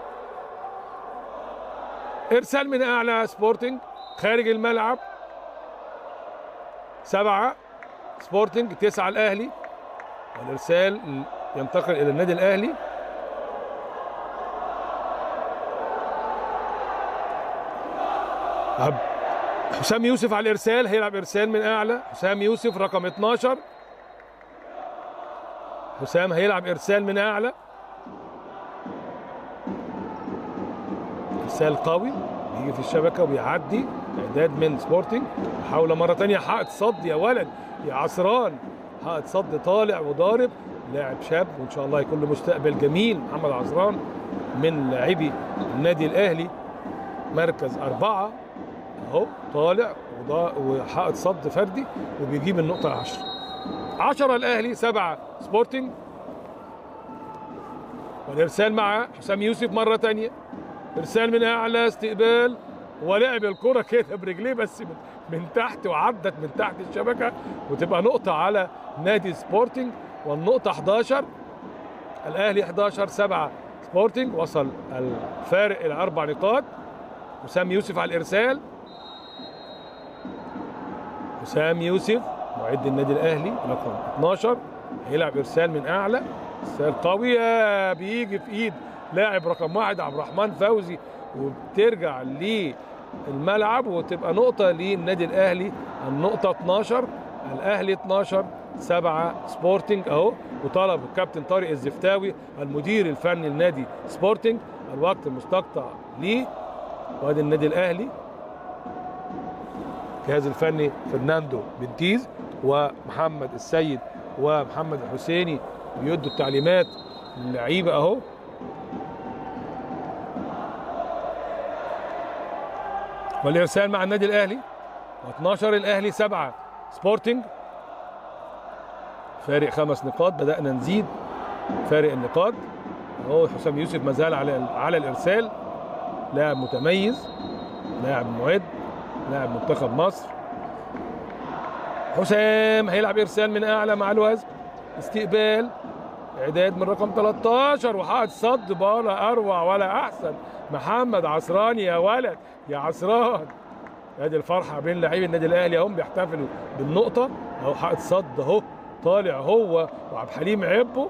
ارسال من اعلى سبورتنج خارج الملعب سبعة سبورتنج تسعة الاهلي والارسال ينتقل الى النادي الاهلي عب- حسام يوسف على الارسال هيلعب ارسال من اعلى حسام يوسف رقم 12 حسام هيلعب ارسال من اعلى ارسال قوي بيجي في الشبكه وبيعدي اعداد من سبورتنج محاوله مره تانية حائط صد يا ولد يا عصران حائط صد طالع وضارب لاعب شاب وان شاء الله يكون له مستقبل جميل محمد عصران من لاعبي النادي الاهلي مركز أربعة أهو طالع وضا- وحائط صد فردي وبيجيب النقطة 10 10 الأهلي سبعة سبورتنج والإرسال مع حسام يوسف مرة تانية إرسال من أعلى استقبال ولعب الكرة كده برجليه بس من, من تحت وعدت من تحت الشبكة وتبقى نقطة على نادي سبورتنج والنقطة 11 الأهلي 11 7 سبورتنج وصل الفارق إلى أربع نقاط حسام يوسف على الإرسال حسام يوسف معد النادي الأهلي رقم 12 هيلعب إرسال من أعلى إرسال قوية بيجي في إيد لاعب رقم واحد عبد الرحمن فوزي وبترجع للملعب وتبقى نقطة للنادي الأهلي النقطة 12 الأهلي 12 سبعة سبورتنج أهو وطلب الكابتن طارق الزفتاوي المدير الفني لنادي سبورتنج الوقت المستقطع ليه وادي النادي الأهلي الجهاز الفني فرناندو بنتيز ومحمد السيد ومحمد الحسيني بيدوا التعليمات للعيبه اهو والارسال مع النادي الاهلي و12 الاهلي 7 سبورتنج فارق خمس نقاط بدانا نزيد فارق النقاط اهو حسام يوسف ما زال على على الارسال لاعب متميز لاعب معد لاعب منتخب مصر حسام هيلعب ارسال من اعلى مع الوزن استقبال اعداد من رقم 13 وحائط صد ولا اروع ولا احسن محمد عصران يا ولد يا عصران ادي الفرحه بين لاعبي النادي الاهلي اهم بيحتفلوا بالنقطه اهو حائط صد اهو طالع هو وعبد الحليم عبو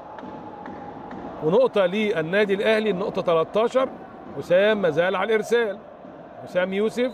ونقطه للنادي الاهلي النقطه 13 وسام ما زال على الارسال وسام يوسف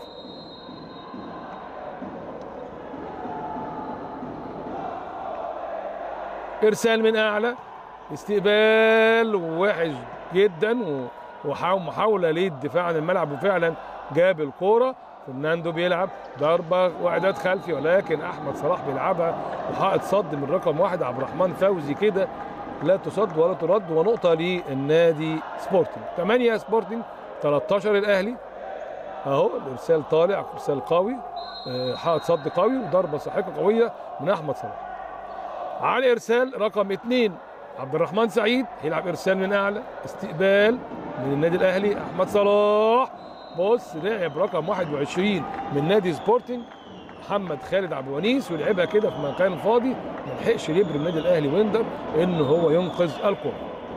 ارسال من اعلى استقبال وحش جدا و- وحاو- محاوله للدفاع عن الملعب وفعلا جاب الكوره فرناندو بيلعب ضربه واعداد خلفي ولكن احمد صلاح بيلعبها وحائط صد من رقم واحد عبد الرحمن فوزي كده لا تصد ولا ترد ونقطه للنادي سبورتنج 8 سبورتنج 13 الاهلي اهو الارسال طالع ارسال قوي آه، حائط صد قوي وضربه ساحقه قويه من احمد صلاح على الارسال رقم اثنين عبد الرحمن سعيد هيلعب ارسال من اعلى استقبال من النادي الاهلي احمد صلاح بص لعب رقم 21 من نادي سبورتنج محمد خالد عبد الونيس ولعبها كده في مكان فاضي ما لحقش يبرم النادي الاهلي ويندر ان هو ينقذ الكره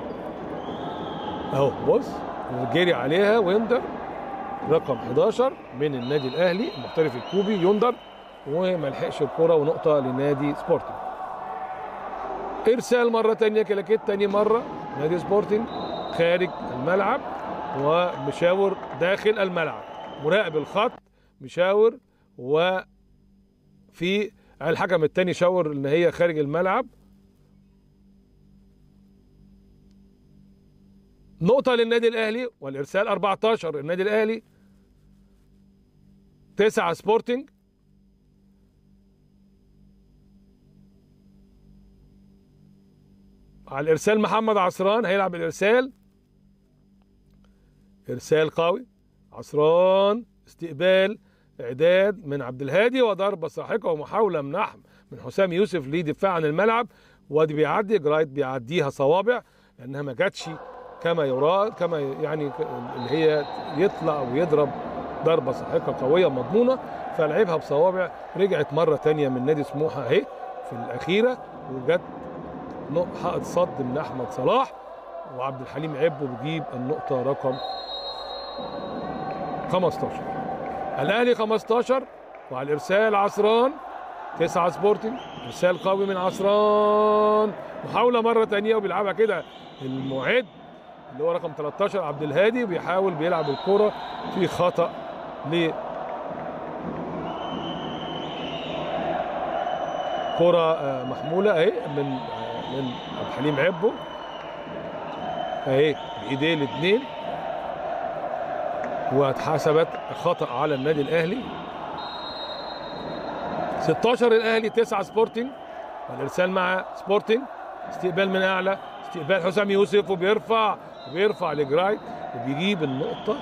اهو بص جري عليها ويندر رقم 11 من النادي الاهلي المحترف الكوبي يندر وما لحقش الكره ونقطه لنادي سبورتنج ارسال مره تانية كلاكيت تاني مره نادي سبورتنج خارج الملعب ومشاور داخل الملعب مراقب الخط مشاور وفي الحكم التاني شاور ان هي خارج الملعب نقطة للنادي الأهلي والإرسال 14 النادي الأهلي تسعة سبورتنج على الارسال محمد عصران هيلعب الارسال ارسال قوي عصران استقبال اعداد من عبد الهادي وضربه ساحقه ومحاوله من أحم من حسام يوسف لدفاع عن الملعب وادي بيعدي جرايت بيعديها صوابع لانها ما جاتش كما يراد كما يعني ك- اللي هي يطلع ويضرب ضربه ساحقه قويه مضمونه فلعبها بصوابع رجعت مره تانية من نادي سموحه اهي في الاخيره وجت نق- حائط صد من احمد صلاح وعبد الحليم عبو بيجيب النقطه رقم 15 الاهلي 15 وعلى الارسال عصران 9 سبورتنج ارسال قوي من عصران محاوله مره تانية وبيلعبها كده المعد اللي هو رقم 13 عبد الهادي بيحاول بيلعب الكره في خطا ل كرة آه، محمولة اهي من آه، من عبد الحليم عبو اهي بايديه الاثنين واتحسبت خطأ على النادي الاهلي 16 الاهلي 9 سبورتنج الارسال مع سبورتنج استقبال من اعلى استقبال حسام يوسف وبيرفع وبيرفع لجرايت وبيجيب النقطة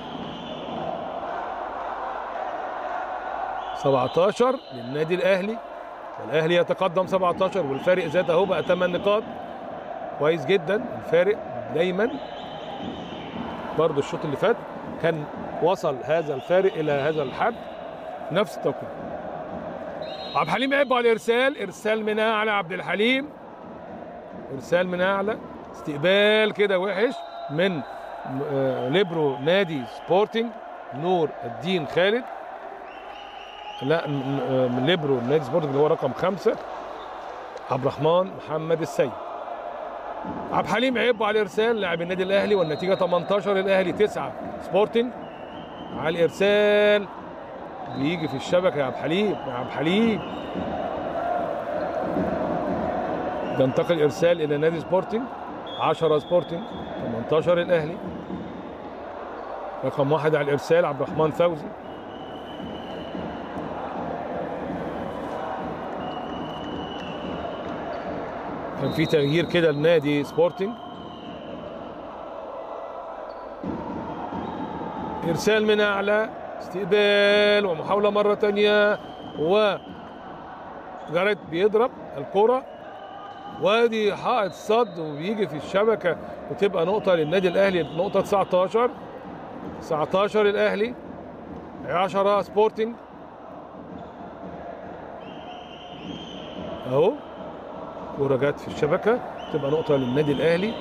17 للنادي الاهلي والاهلي يتقدم 17 والفارق زاد اهو بقى 8 نقاط كويس جدا الفارق دايما برضو الشوط اللي فات كان وصل هذا الفارق الى هذا الحد نفس التوقيت عبد الحليم عبو على الارسال ارسال من اعلى عبد الحليم ارسال من اعلى استقبال كده وحش من آه، ليبرو نادي سبورتنج نور الدين خالد لا من آه، من ليبرو نادي سبورتنج اللي هو رقم خمسة عبد الرحمن محمد السيد عبد الحليم عيب على الارسال لاعب النادي الاهلي والنتيجه 18 الاهلي 9 سبورتنج على الارسال بيجي في الشبكه يا عبد الحليم يا عبد الحليم ينتقل ارسال الى نادي سبورتنج 10 سبورتنج 18 الاهلي رقم واحد على الارسال عبد الرحمن فوزي كان في تغيير كده لنادي سبورتنج ارسال من اعلى استقبال ومحاوله مره تانية و جاريت بيضرب الكره وادي حائط صد وبيجي في الشبكه وتبقى نقطه للنادي الاهلي نقطه 19 19 الاهلي 10 سبورتنج اهو كوره جت في الشبكه تبقى نقطه للنادي الاهلي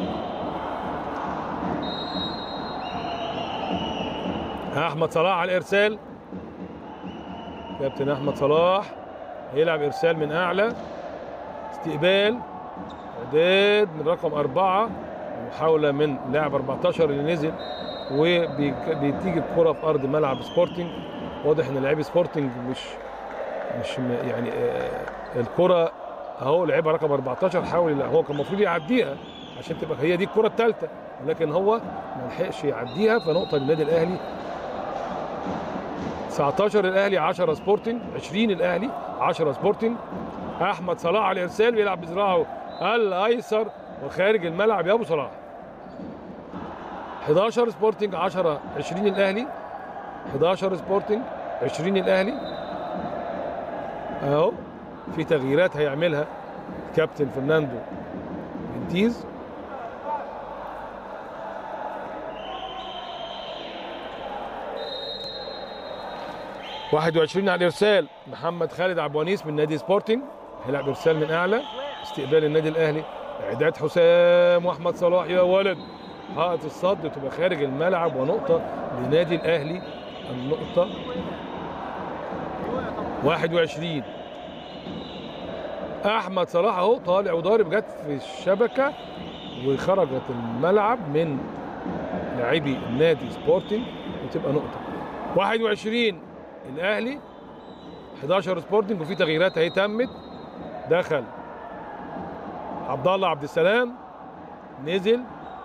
احمد صلاح على الارسال كابتن احمد صلاح هيلعب ارسال من اعلى استقبال اعداد من رقم أربعة محاولة من لاعب 14 اللي نزل وبتيجي الكرة في أرض ملعب سبورتنج واضح إن لاعبي سبورتنج مش مش م- يعني آه، الكرة أهو لعبها رقم 14 حاول هو كان المفروض يعديها عشان تبقى هي دي الكرة الثالثة ولكن هو ما لحقش يعديها فنقطة للنادي الأهلي 19 الأهلي 10 سبورتنج 20 الأهلي 10 سبورتنج احمد صلاح على الارسال بيلعب بذراعه الايسر وخارج الملعب يا ابو صلاح 11 سبورتنج 10 20 الاهلي 11 سبورتنج 20 الاهلي اهو في تغييرات هيعملها كابتن فرناندو بنتيز واحد وعشرين على الارسال محمد خالد عبد الونيس من نادي سبورتنج هيلعب ارسال من اعلى استقبال النادي الاهلي اعداد حسام واحمد صلاح يا ولد حائط الصد تبقى خارج الملعب ونقطه لنادي الاهلي النقطه 21 احمد صلاح اهو طالع وضارب جت في الشبكه وخرجت الملعب من لاعبي النادي سبورتنج وتبقى نقطه 21 الاهلي 11 سبورتنج وفي تغييرات اهي تمت دخل عبد الله عبد السلام نزل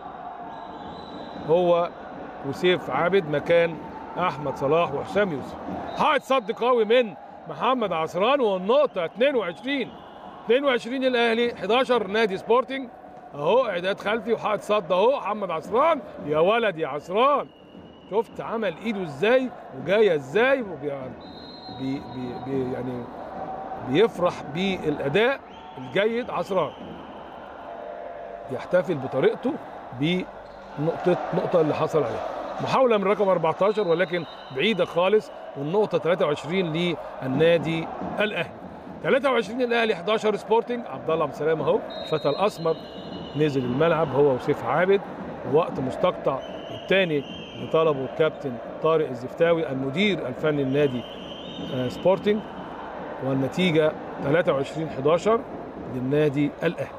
هو وسيف عابد مكان احمد صلاح وحسام يوسف حائط صد قوي من محمد عصران والنقطه 22 22 الاهلي 11 نادي سبورتنج اهو اعداد خلفي وحائط صد اهو محمد عصران يا ولد يا عصران شفت عمل ايده ازاي وجايه ازاي وبي بي بي بي يعني بيفرح بالاداء الجيد عصران يحتفل بطريقته بنقطه نقطه اللي حصل عليها محاوله من رقم 14 ولكن بعيده خالص والنقطه 23 للنادي الاهلي 23 الاهلي 11 سبورتنج عبد الله عبد السلام اهو الفتى الاسمر نزل الملعب هو وسيف عابد وقت مستقطع الثاني اللي طلبه الكابتن طارق الزفتاوي المدير الفني للنادي آه، سبورتنج والنتيجه 23 11 للنادي الاهلي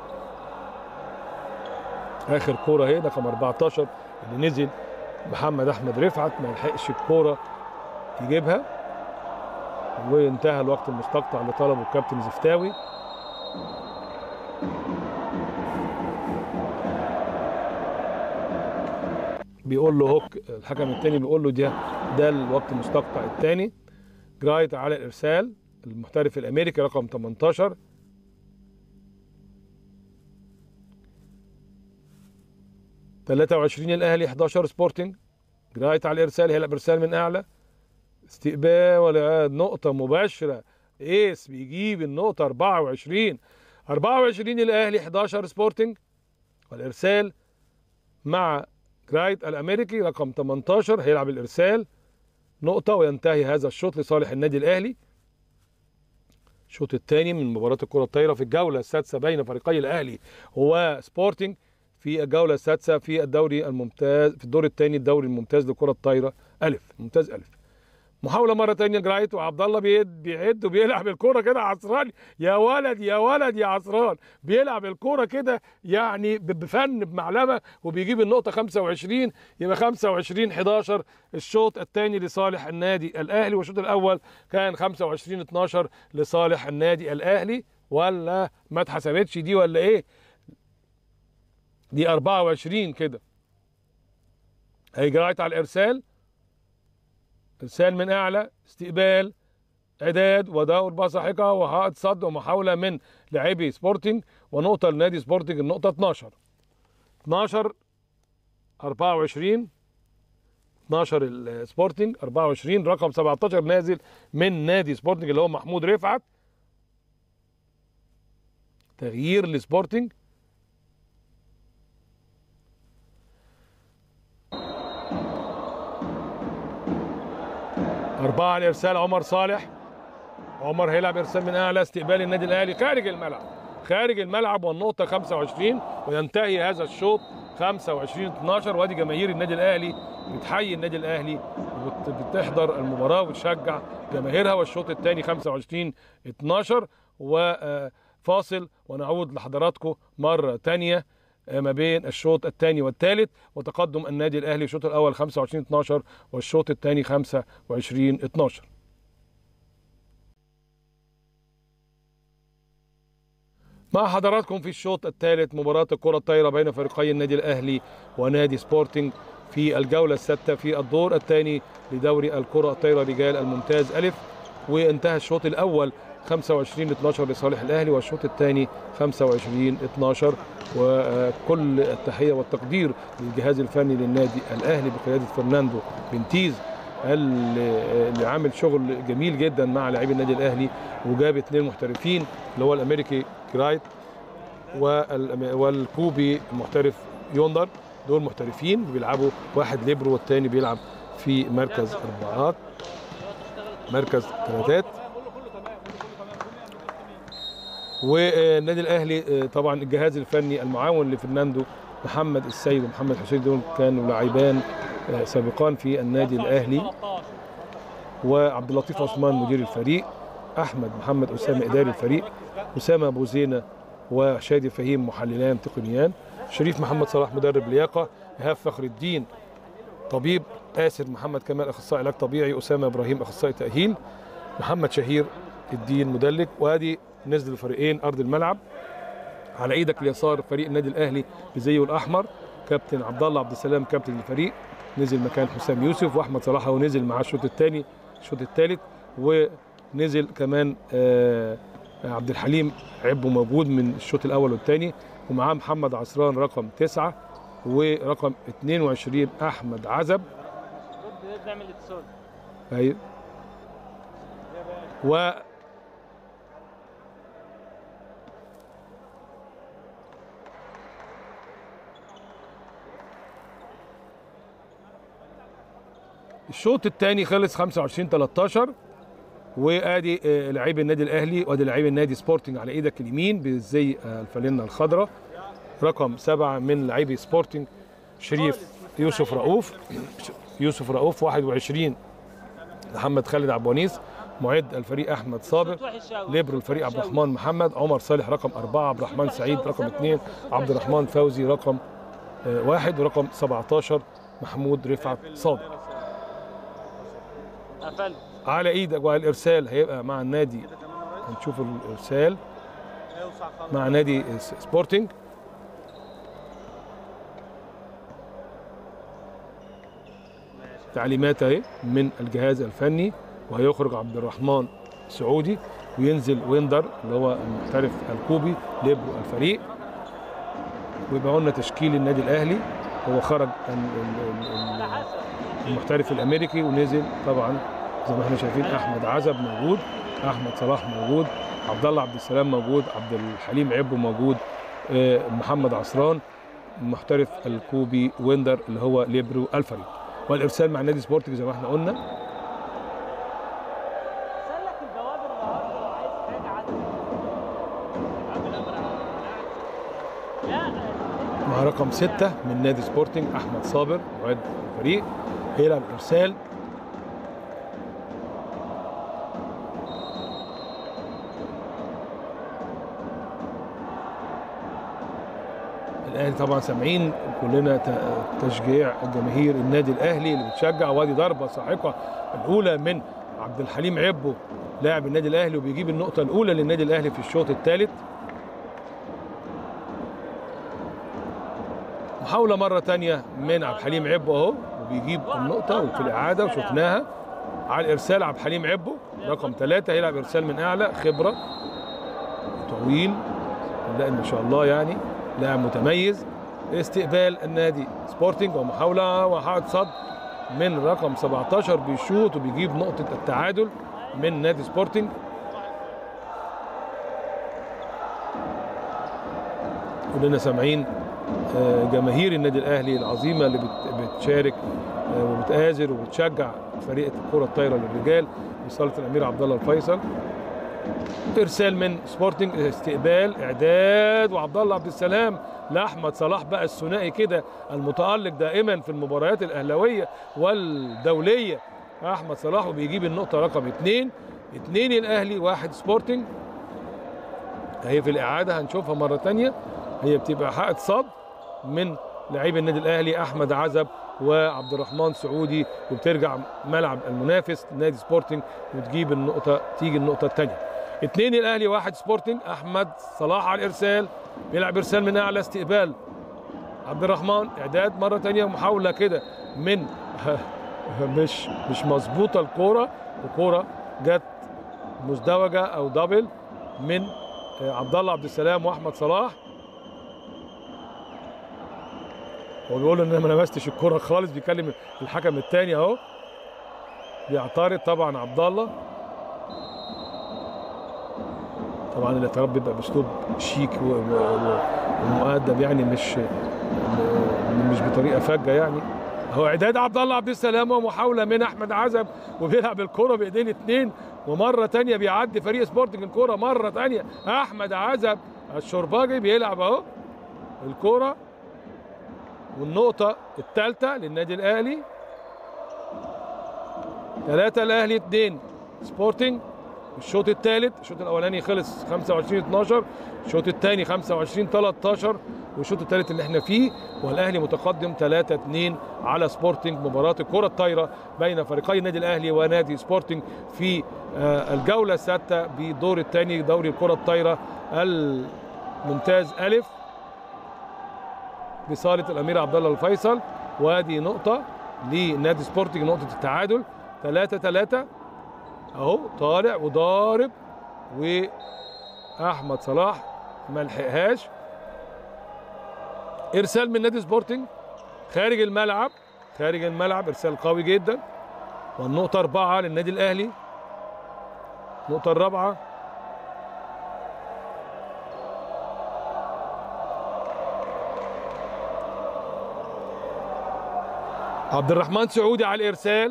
اخر كوره اهي رقم 14 اللي نزل محمد احمد رفعت ما لحقش الكوره يجيبها وانتهى الوقت المستقطع اللي طلبه الكابتن زفتاوي بيقول له هوك الحكم الثاني بيقول له ده ده الوقت المستقطع الثاني جرايت على الارسال المحترف الامريكي رقم 18 23 الاهلي 11 سبورتنج جرايت على الارسال هيلعب ارسال من اعلى استقبال ولا نقطة مباشرة ايس بيجيب النقطة 24 24 الاهلي 11 سبورتنج والارسال مع جرايت الامريكي رقم 18 هيلعب الارسال نقطة وينتهي هذا الشوط لصالح النادي الاهلي الشوط الثاني من مباراة الكرة الطايرة في الجولة السادسة بين فريقي الاهلي وسبورتنج في الجولة السادسة في الدوري الممتاز في الدور الثاني الدوري الممتاز لكرة الطايرة ألف ممتاز ألف محاولة مرة تانية جرايت وعبد الله بيد بيعد وبيلعب الكورة كده عصران يا ولد يا ولد يا عصران بيلعب الكورة كده يعني ب- بفن بمعلمة وبيجيب النقطة 25 يبقى 25 11 الشوط الثاني لصالح النادي الأهلي والشوط الأول كان 25 12 لصالح النادي الأهلي ولا ما اتحسبتش دي ولا إيه؟ دي 24 كده هي جرايت على الإرسال ارسال من اعلى استقبال اعداد ودور بصحقه وحائط صد ومحاوله من لاعبي سبورتنج ونقطه لنادي سبورتنج النقطه 12 12 24 12 السبورتنج 24 رقم 17 نازل من نادي سبورتنج اللي هو محمود رفعت تغيير لسبورتنج أربعة على إرسال عمر صالح عمر هيلعب إرسال من أعلى استقبال النادي الأهلي خارج الملعب خارج الملعب والنقطه 25 وينتهي هذا الشوط 25 12 وادي جماهير النادي الاهلي بتحيي النادي الاهلي وبتحضر المباراه وتشجع جماهيرها والشوط الثاني 25 12 وفاصل ونعود لحضراتكم مره ثانيه ما بين الشوط الثاني والثالث وتقدم النادي الاهلي الشوط الاول 25 12 والشوط الثاني 25 12 مع حضراتكم في الشوط الثالث مباراة الكرة الطايرة بين فريقي النادي الأهلي ونادي سبورتنج في الجولة السادسة في الدور الثاني لدوري الكرة الطايرة رجال الممتاز ألف وانتهى الشوط الأول 25 12 لصالح الأهلي والشوط الثاني 25 12 وكل التحية والتقدير للجهاز الفني للنادي الأهلي بقيادة فرناندو بنتيز اللي عامل شغل جميل جدا مع لاعبي النادي الاهلي وجاب اثنين محترفين اللي هو الامريكي كرايت والكوبي المحترف يوندر دول محترفين بيلعبوا واحد ليبرو والتاني بيلعب في مركز اربعات مركز ثلاثات والنادي الاهلي طبعا الجهاز الفني المعاون لفرناندو محمد السيد ومحمد حسين دول كانوا لاعبان سابقان في النادي الاهلي وعبد اللطيف عثمان مدير الفريق احمد محمد اسامه اداري الفريق اسامه ابو زينه وشادي فهيم محللان تقنيان شريف محمد صلاح مدرب لياقه ايهاب فخر الدين طبيب آسر محمد كمال اخصائي علاج طبيعي اسامه ابراهيم اخصائي تاهيل محمد شهير الدين مدلك وادي نزل الفريقين ارض الملعب على ايدك اليسار فريق النادي الاهلي بزيه الاحمر كابتن عبد الله عبد السلام كابتن الفريق نزل مكان حسام يوسف واحمد صلاح ونزل معاه الشوط الثاني الشوط الثالث ونزل كمان آه عبد الحليم عبو موجود من الشوط الاول والثاني ومعاه محمد عصران رقم تسعة ورقم 22 احمد عزب
نعمل اتصال
ايوه و الشوط الثاني خلص 25 13 وادي آه، لعيب النادي الاهلي وادي لعيب النادي سبورتنج على ايدك اليمين بالزي آه، الفانلة الخضراء رقم سبعة من لعيبي سبورتنج شريف يوسف رؤوف يوسف رؤوف 21 محمد خالد عبد الونيس معد الفريق احمد صابر
صوت وحش قوي
ليبرو الفريق عبد الرحمن محمد عمر صالح رقم أربعة عبد الرحمن سعيد رقم اثنين عبد الرحمن فوزي رقم آه، واحد ورقم 17 محمود رفعت صابر
قفلت
على ايدك وعلى الارسال هيبقى مع النادي هنشوف الارسال مع نادي س- سبورتنج تعليمات اهي من الجهاز الفني وهيخرج عبد الرحمن سعودي وينزل ويندر اللي هو المحترف الكوبي ليبرو الفريق ويبقى قلنا تشكيل النادي الاهلي هو خرج ال- ال- ال- ال- المحترف الامريكي ونزل طبعا زي ما احنا شايفين احمد عزب موجود احمد صلاح موجود عبد الله عبد السلام موجود عبد الحليم عبو موجود آه، محمد عصران محترف الكوبي ويندر اللي هو ليبرو الفريق والارسال مع نادي سبورتنج زي ما احنا قلنا
سلك البوابه النهارده لو عايز حاجه عدل لا
مع رقم ستة من نادي سبورتنج احمد صابر معد الفريق هيلعب ارسال الاهلي طبعا سامعين كلنا ت- تشجيع جماهير النادي الاهلي اللي بتشجع وادي ضربه ساحقه الاولى من عبد الحليم عبو لاعب النادي الاهلي وبيجيب النقطه الاولى للنادي الاهلي في الشوط الثالث محاولة مرة تانية من عبد الحليم عبو اهو وبيجيب النقطة وفي الإعادة وشفناها على الإرسال عبد الحليم عبو رقم ثلاثة هيلعب إرسال من أعلى خبرة طويل لا ما شاء الله يعني لاعب متميز استقبال النادي سبورتنج ومحاولة وحائط صد من رقم 17 بيشوط وبيجيب نقطة التعادل من نادي سبورتنج كلنا سامعين آه، جماهير النادي الاهلي العظيمه اللي بت- بتشارك آه، وبتآزر وبتشجع فريق الكره الطايره للرجال بصاله الامير عبد الله الفيصل ارسال من سبورتنج استقبال اعداد وعبد الله عبد السلام لاحمد صلاح بقى الثنائي كده المتالق دائما في المباريات الاهلاويه والدوليه احمد صلاح وبيجيب النقطه رقم اثنين اثنين الاهلي واحد سبورتنج اهي في الاعاده هنشوفها مره تانية هي بتبقى حائط صد من لعيب النادي الاهلي احمد عزب وعبد الرحمن سعودي وبترجع ملعب المنافس نادي سبورتنج وتجيب النقطه تيجي النقطه الثانيه اثنين الاهلي واحد سبورتنج احمد صلاح على الارسال بيلعب ارسال من اعلى استقبال عبد الرحمن اعداد مره ثانيه محاوله كده من مش مش مظبوطه الكوره وكوره جت مزدوجه او دبل من عبد الله عبد السلام واحمد صلاح هو بيقول ان انا ما لمستش الكوره خالص بيكلم الحكم الثاني اهو بيعترض طبعا عبد الله طبعا الاعتراض بيبقى باسلوب شيك و- و- ومؤدب يعني مش مش بطريقه فجه يعني هو اعداد عبد الله عبد السلام ومحاوله من احمد عزب وبيلعب الكره بايدين اتنين ومره تانية بيعدي فريق سبورتنج الكره مره تانية احمد عزب الشرباجي بيلعب اهو الكره والنقطه الثالثه للنادي الاهلي ثلاثة الاهلي اثنين سبورتنج الشوط الثالث الشوط الاولاني خلص 25 12 الشوط الثاني 25 13 والشوط الثالث اللي احنا فيه والاهلي متقدم 3 2 على سبورتنج مباراه الكره الطايره بين فريقي النادي الاهلي ونادي سبورتنج في آه، الجوله السادسه بدور الثاني دوري الكره الطايره الممتاز الف بصاله الامير عبد الله الفيصل وادي نقطه لنادي سبورتنج نقطه التعادل 3 3 اهو طالع وضارب واحمد صلاح ما لحقهاش ارسال من نادي سبورتنج خارج الملعب خارج الملعب ارسال قوي جدا والنقطة أربعة للنادي الأهلي النقطة الرابعة عبد الرحمن سعودي على الإرسال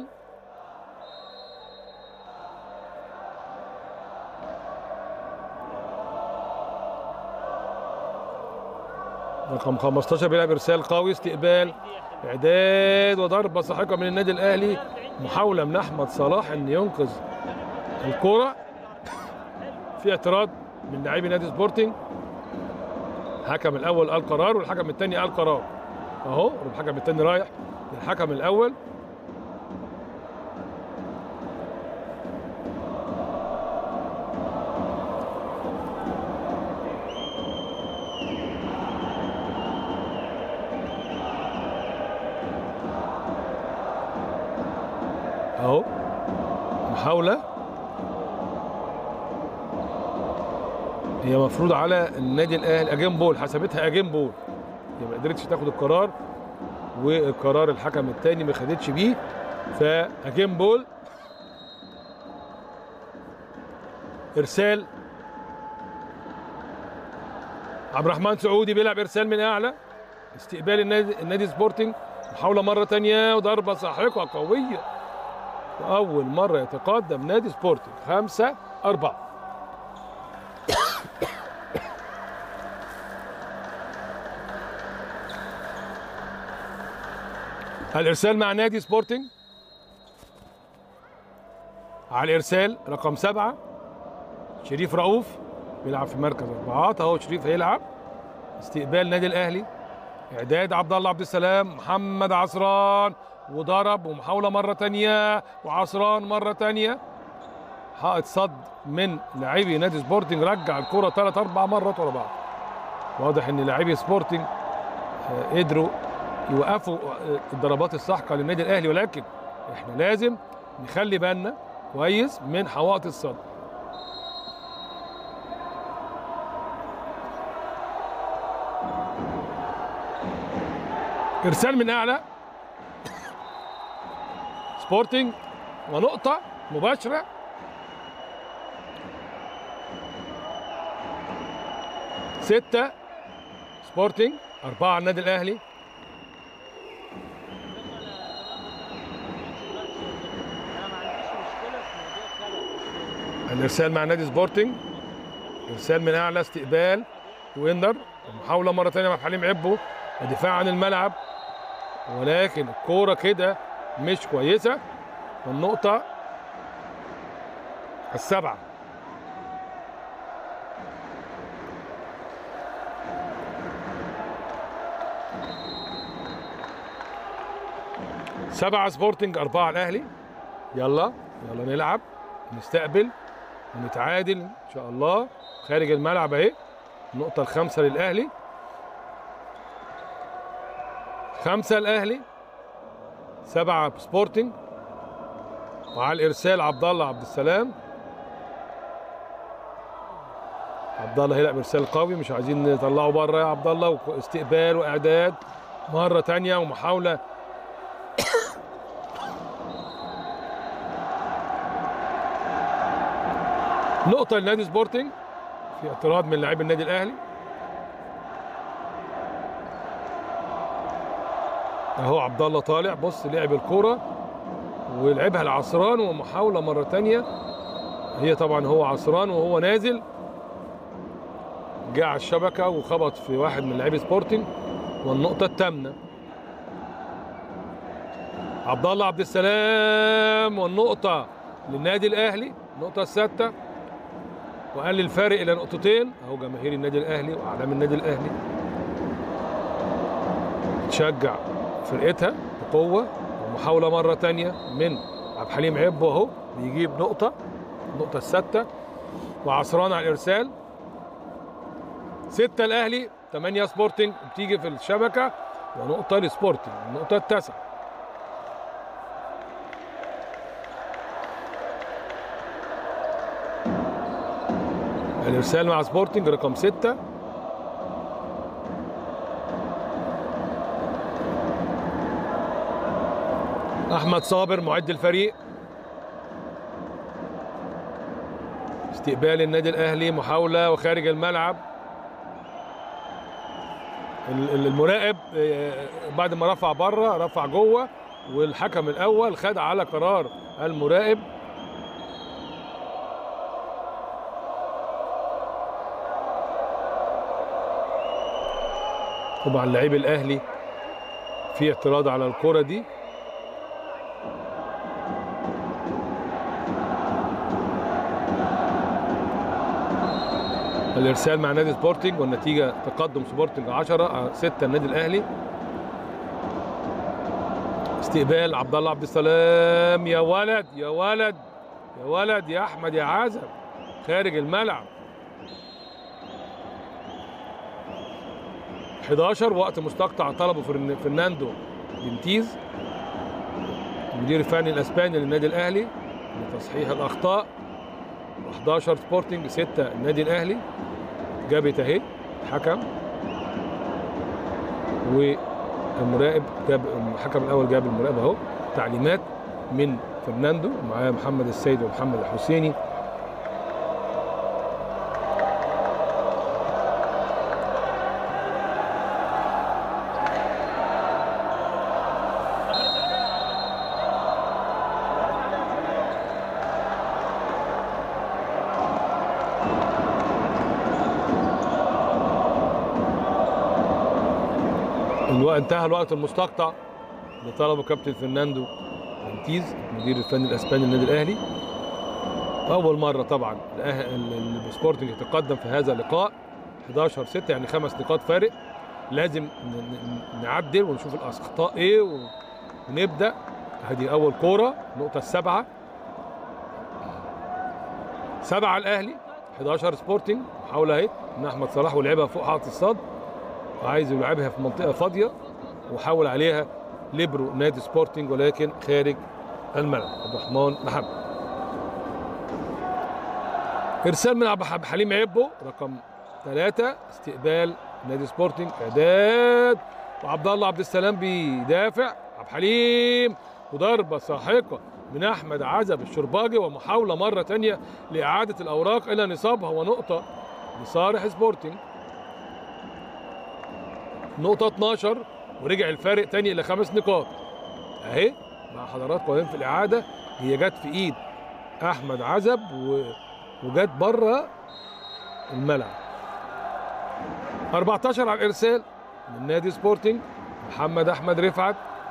رقم 15 بيلعب ارسال قوي استقبال اعداد وضربه ساحقه من النادي الاهلي محاوله من احمد صلاح ان ينقذ الكره في اعتراض من لاعبي نادي سبورتنج الحكم الاول قال قرار والحكم الثاني قال قرار اهو الحكم الثاني رايح للحكم الاول اهو محاوله هي مفروض على النادي الاهلي اجين بول حسبتها اجين بول هي ما قدرتش تاخد القرار والقرار الحكم الثاني ما خدتش بيه فاجين بول ارسال عبد الرحمن سعودي بيلعب ارسال من اعلى استقبال النادي النادي سبورتنج محاوله مره ثانيه وضربه ساحقه قويه وأول مرة يتقدم نادي سبورتنج خمسة أربعة الإرسال مع نادي سبورتنج على الإرسال رقم سبعة شريف رؤوف بيلعب في مركز أربعات أهو شريف هيلعب استقبال نادي الأهلي إعداد عبد الله عبد السلام محمد عصران وضرب ومحاولة مرة تانية وعصران مرة تانية حائط صد من لاعبي نادي سبورتنج رجع الكرة ثلاث أربع مرات ورا بعض واضح إن لاعبي سبورتنج آه، قدروا يوقفوا آه، الضربات الساحقة للنادي الأهلي ولكن إحنا لازم نخلي بالنا كويس من حوائط الصد إرسال من أعلى سبورتنج ونقطة مباشرة ستة سبورتنج أربعة النادي الأهلي
انا ما عنديش مشكله في موضوع الخلل
الإرسال مع نادي سبورتنج ارسال من اعلى استقبال ويندر محاوله مره ثانيه مع حليم عبو ودفاع عن الملعب ولكن الكوره كده مش كويسه والنقطه السبعه سبعة سبورتنج أربعة الأهلي يلا يلا نلعب نستقبل ونتعادل إن شاء الله خارج الملعب أهي النقطة الخامسة للأهلي خمسة الأهلي سبعة سبورتنج وعلى الإرسال عبد الله عبد السلام عبد الله هيلعب إرسال قوي مش عايزين نطلعه بره يا عبد الله واستقبال وإعداد مرة تانية ومحاولة نقطة لنادي سبورتنج في اعتراض من لاعبي النادي الأهلي اهو عبد الله طالع بص لعب الكرة ولعبها لعصران ومحاولة مرة تانية هي طبعا هو عصران وهو نازل جه على الشبكة وخبط في واحد من لاعبي سبورتنج والنقطة الثامنة عبد الله عبد السلام والنقطة للنادي الأهلي النقطة السادسة وقلل الفارق إلى نقطتين أهو جماهير النادي الأهلي وأعلام النادي الأهلي تشجع فرقتها بقوة ومحاولة مرة تانية من عبد الحليم عبو أهو بيجيب نقطة النقطة السادسة وعصران على الإرسال ستة الأهلي ثمانية سبورتنج بتيجي في الشبكة ونقطة لسبورتنج النقطة التاسعة الإرسال مع سبورتنج رقم ستة أحمد صابر معد الفريق استقبال النادي الأهلي محاولة وخارج الملعب ال- ال- المراقب آه، بعد ما رفع بره رفع جوه والحكم الأول خد على قرار المراقب طبعا لعيب الاهلي في اعتراض على الكره دي الارسال مع نادي سبورتنج والنتيجه تقدم سبورتنج 10 6 النادي الاهلي استقبال عبد الله عبد السلام يا ولد يا ولد يا ولد يا احمد يا عزب خارج الملعب 11 وقت مستقطع طلبه فرن- فرناندو بنتيز المدير الفني الاسباني للنادي الاهلي لتصحيح الاخطاء 11 سبورتنج 6 النادي الاهلي جابت اهي الحكم والمراقب جاب الحكم الاول جاب المراقب اهو تعليمات من فرناندو معاه محمد السيد ومحمد الحسيني الوقت انتهى الوقت المستقطع اللي طلبه كابتن فرناندو بنتيز المدير الفني الاسباني للنادي الاهلي اول مره طبعا الأه- ال- ال- السبورتنج يتقدم في هذا اللقاء 11 6 يعني خمس نقاط فارق لازم ن- ن- نعدل ونشوف الاخطاء ايه و- ونبدا هذه اول كوره النقطه السابعه سبعه الاهلي 11 سبورتنج محاوله اهي من احمد صلاح ولعبها فوق حائط الصد وعايز يلعبها في منطقه فاضيه وحاول عليها ليبرو نادي سبورتنج ولكن خارج الملعب عبد الرحمن محمد ارسال من عبد الح- حليم عبو رقم ثلاثة استقبال نادي سبورتنج اعداد وعبد الله عبد السلام بيدافع عبد الحليم وضربة ساحقة من احمد عزب الشرباجي ومحاولة مرة تانية لإعادة الأوراق إلى نصابها ونقطة لصالح سبورتنج نقطة 12 ورجع الفارق تاني إلى خمس نقاط أهي مع حضراتكم وبعدين في الإعادة هي جت في إيد أحمد عزب و... وجت بره الملعب 14 على الارسال من نادي سبورتنج محمد احمد رفعت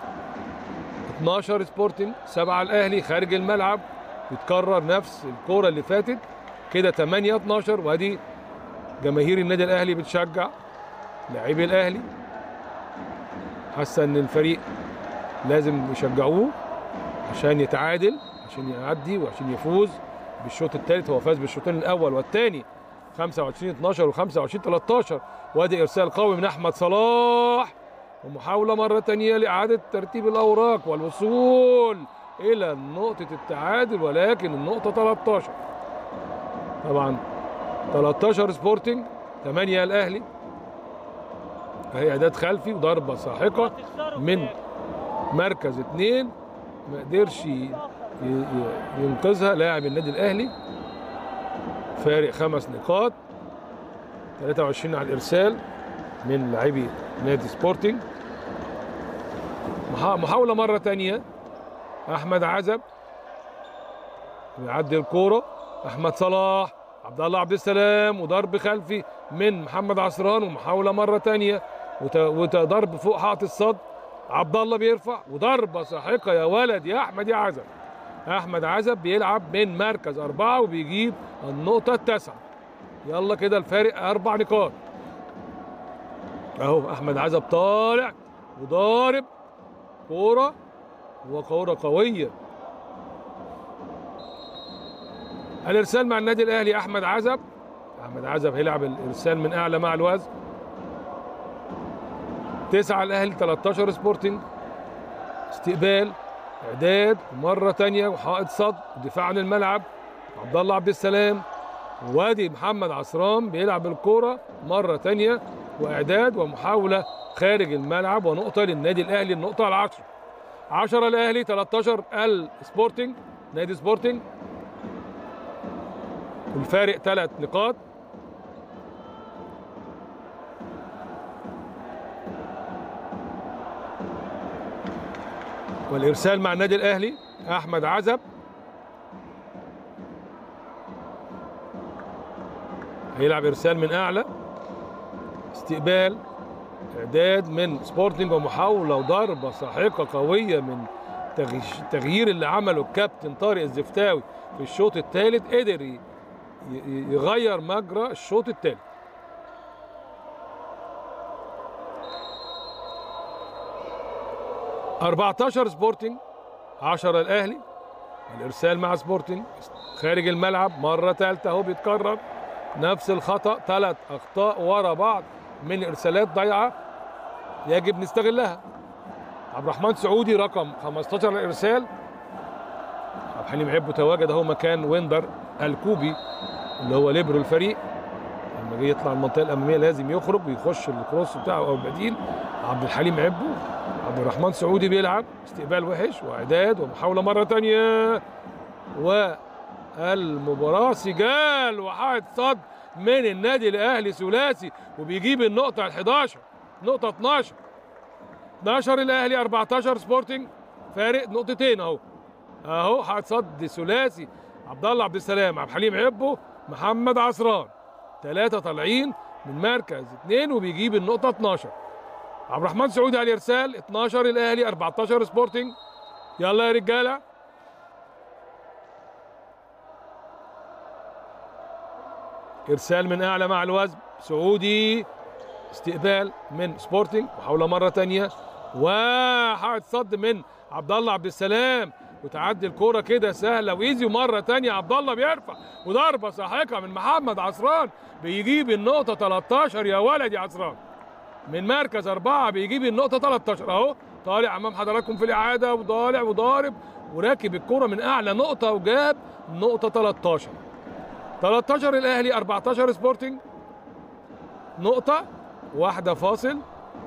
12 سبورتنج 7 الاهلي خارج الملعب يتكرر نفس الكوره اللي فاتت كده 8 12 وادي جماهير النادي الاهلي بتشجع لاعبي الاهلي حاسه ان الفريق لازم يشجعوه عشان يتعادل عشان يعدي وعشان يفوز بالشوط الثالث هو فاز بالشوطين الاول والثاني 25 12 و25 13 وادي ارسال قوي من احمد صلاح ومحاوله مره ثانيه لاعاده ترتيب الاوراق والوصول الى نقطه التعادل ولكن النقطه 13 طبعا 13 سبورتنج 8 الاهلي اهي اعداد خلفي وضربه ساحقه
تخسروا
من
كام؟
مركز اثنين ما قدرش ي- ي- ينقذها لاعب النادي الاهلي فارق خمس نقاط 23 على الارسال من لاعبي نادي سبورتنج محا- محاوله مره ثانيه احمد عزب بيعدي الكوره احمد صلاح عبد الله عبد السلام وضرب خلفي من محمد عصران ومحاوله مره ثانيه وضرب فوق حائط الصد عبد الله بيرفع وضربه ساحقه يا ولد يا احمد يا عزب احمد عزب بيلعب من مركز اربعه وبيجيب النقطه التاسعه يلا كده الفارق اربع نقاط اهو احمد عزب طالع وضارب كوره وكوره قويه الارسال مع النادي الاهلي احمد عزب احمد عزب هيلعب الارسال من اعلى مع الوزن تسعة الاهلي 13 سبورتنج استقبال اعداد مره تانية وحائط صد ودفاع عن الملعب عبد الله عبد السلام وادي محمد عصران بيلعب الكوره مره تانية واعداد ومحاوله خارج الملعب ونقطه للنادي الاهلي النقطه العشرة 10 الاهلي 13 السبورتنج نادي سبورتنج الفارق ثلاث نقاط والارسال مع النادي الاهلي احمد عزب هيلعب ارسال من اعلى استقبال اعداد من سبورتنج ومحاوله وضربه ساحقه قويه من تغيش- التغيير اللي عمله الكابتن طارق الزفتاوي في الشوط الثالث قدر ي- ي- يغير مجرى الشوط الثالث أربعتاشر سبورتنج 10 الاهلي الارسال مع سبورتنج خارج الملعب مره ثالثه اهو بيتكرر نفس الخطا ثلاث اخطاء ورا بعض من ارسالات ضايعه يجب نستغلها عبد الرحمن سعودي رقم 15 على الارسال عبد الحليم عبو تواجد اهو مكان ويندر الكوبي اللي هو ليبرو الفريق لما جه يطلع المنطقه الاماميه لازم يخرج ويخش الكروس بتاعه او البديل عبد الحليم عبو عبد الرحمن سعودي بيلعب استقبال وحش واعداد ومحاوله مره ثانيه والمباراه سجال وحائط صد من النادي الاهلي ثلاثي وبيجيب النقطه ال 11 نقطه 12 12 الاهلي 14 سبورتنج فارق نقطتين اهو اهو حائط صد ثلاثي عبد الله عبد السلام عبد الحليم عبو محمد عصران ثلاثه طالعين من مركز اثنين وبيجيب النقطه 12 عبد الرحمن سعودي على الارسال 12 الاهلي 14 سبورتنج يلا يا رجاله ارسال من اعلى مع الوزن سعودي استقبال من سبورتنج محاوله مره ثانيه وحائط صد من عبد الله عبد السلام وتعدي الكوره كده سهله وايزي ومره ثانيه عبد الله بيرفع وضربه ساحقه من محمد عصران بيجيب النقطه 13 يا ولد يا عصران من مركز أربعة بيجيب النقطة 13 أهو طالع أمام حضراتكم في الإعادة وطالع وضارب وراكب الكرة من أعلى نقطة وجاب نقطة 13 13 الأهلي 14 سبورتنج نقطة واحدة فاصل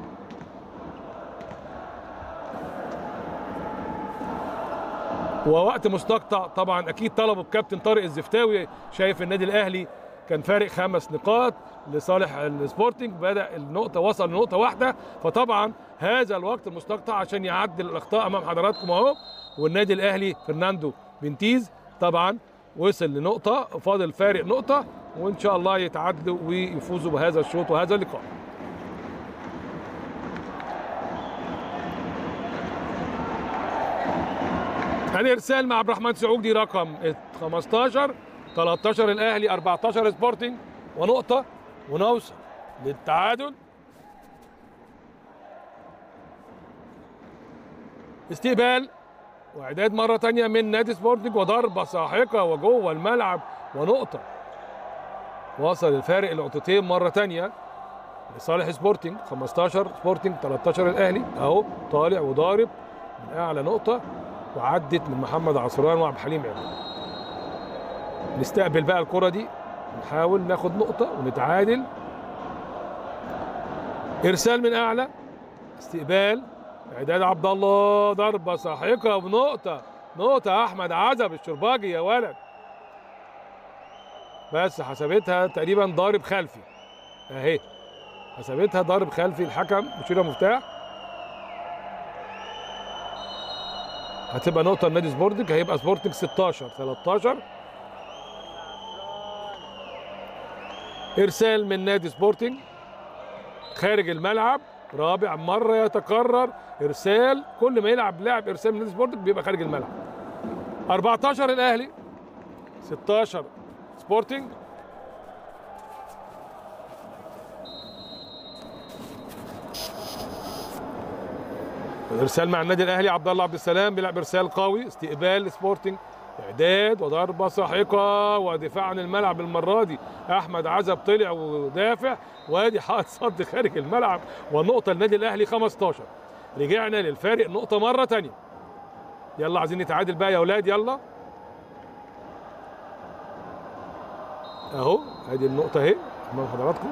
ووقت مستقطع طبعا اكيد طلبه الكابتن طارق الزفتاوي شايف النادي الاهلي كان فارق خمس نقاط لصالح السبورتنج بدا النقطه وصل لنقطه واحده فطبعا هذا الوقت المستقطع عشان يعدل الاخطاء امام حضراتكم اهو والنادي الاهلي فرناندو بنتيز طبعا وصل لنقطه فاضل فارق نقطه وان شاء الله يتعادلوا ويفوزوا بهذا الشوط وهذا اللقاء الارسال مع عبد الرحمن سعودي رقم 15 13 الاهلي 14 سبورتنج ونقطه ونوصل للتعادل استقبال واعداد مره تانية من نادي سبورتنج وضربه ساحقه وجوه الملعب ونقطه وصل الفارق لنقطتين مره تانية لصالح سبورتنج 15 سبورتنج 13 الاهلي اهو طالع وضارب من اعلى نقطه وعدت من محمد عصران وعبد الحليم عبد نستقبل بقى الكره دي نحاول ناخد نقطه ونتعادل ارسال من اعلى استقبال اعداد عبد الله ضربه ساحقه بنقطه نقطه احمد عزب الشرباجي يا ولد بس حسبتها تقريبا ضارب خلفي اهي حسبتها ضارب خلفي الحكم مشير مفتاح هتبقى نقطه لنادي سبورتنج هيبقى سبورتنج 16 13 ارسال من نادي سبورتنج خارج الملعب رابع مره يتكرر ارسال كل ما يلعب لاعب ارسال من نادي سبورتنج بيبقى خارج الملعب 14 الاهلي 16 سبورتنج الارسال مع النادي الاهلي عبد الله عبد السلام بيلعب ارسال قوي استقبال سبورتنج اعداد وضربه ساحقه ودفاع عن الملعب المره دي احمد عزب طلع ودافع وادي حائط صد خارج الملعب والنقطه للنادي الاهلي 15 رجعنا للفارق نقطه مره تانية يلا عايزين نتعادل بقى يا اولاد يلا اهو ادي النقطه اهي امام حضراتكم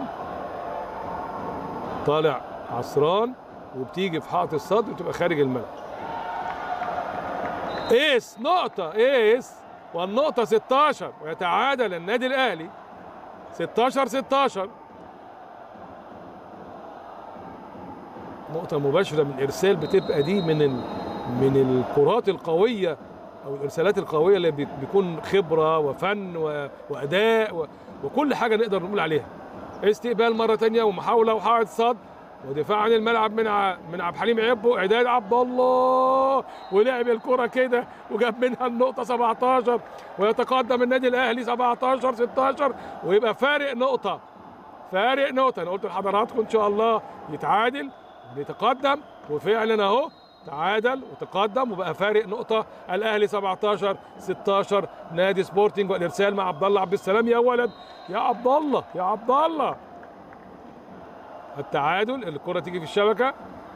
طالع عصران وبتيجي في حائط الصد وتبقى خارج الملعب ايس نقطة ايس والنقطة 16 ويتعادل النادي الأهلي 16 16 نقطة مباشرة من إرسال بتبقى دي من ال... من الكرات القوية أو الإرسالات القوية اللي بي- بيكون خبرة وفن و... وأداء و... وكل حاجة نقدر نقول عليها استقبال مرة تانية ومحاولة وحائط صد ودفاع عن الملعب من ع... من عبد الحليم عبو اعداد عبد الله ولعب الكره كده وجاب منها النقطه 17 ويتقدم النادي الاهلي 17 16 ويبقى فارق نقطه فارق نقطه انا قلت لحضراتكم ان شاء الله يتعادل ونتقدم وفعلا اهو تعادل وتقدم وبقى فارق نقطة الأهلي 17 16 نادي سبورتنج والإرسال مع عبد الله عبد السلام يا ولد يا عبد الله يا عبد الله التعادل الكرة تيجي في الشبكة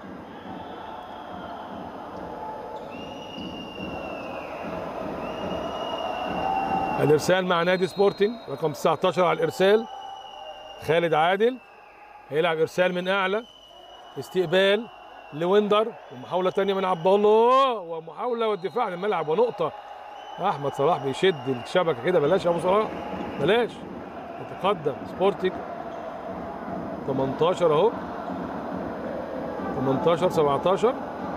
الإرسال مع نادي سبورتنج رقم 19 على الإرسال خالد عادل هيلعب إرسال من أعلى استقبال لويندر ومحاولة تانية من عبد الله ومحاولة والدفاع عن الملعب ونقطة أحمد صلاح بيشد الشبكة كده بلاش يا أبو صلاح بلاش يتقدم سبورتنج 18 اهو 18 17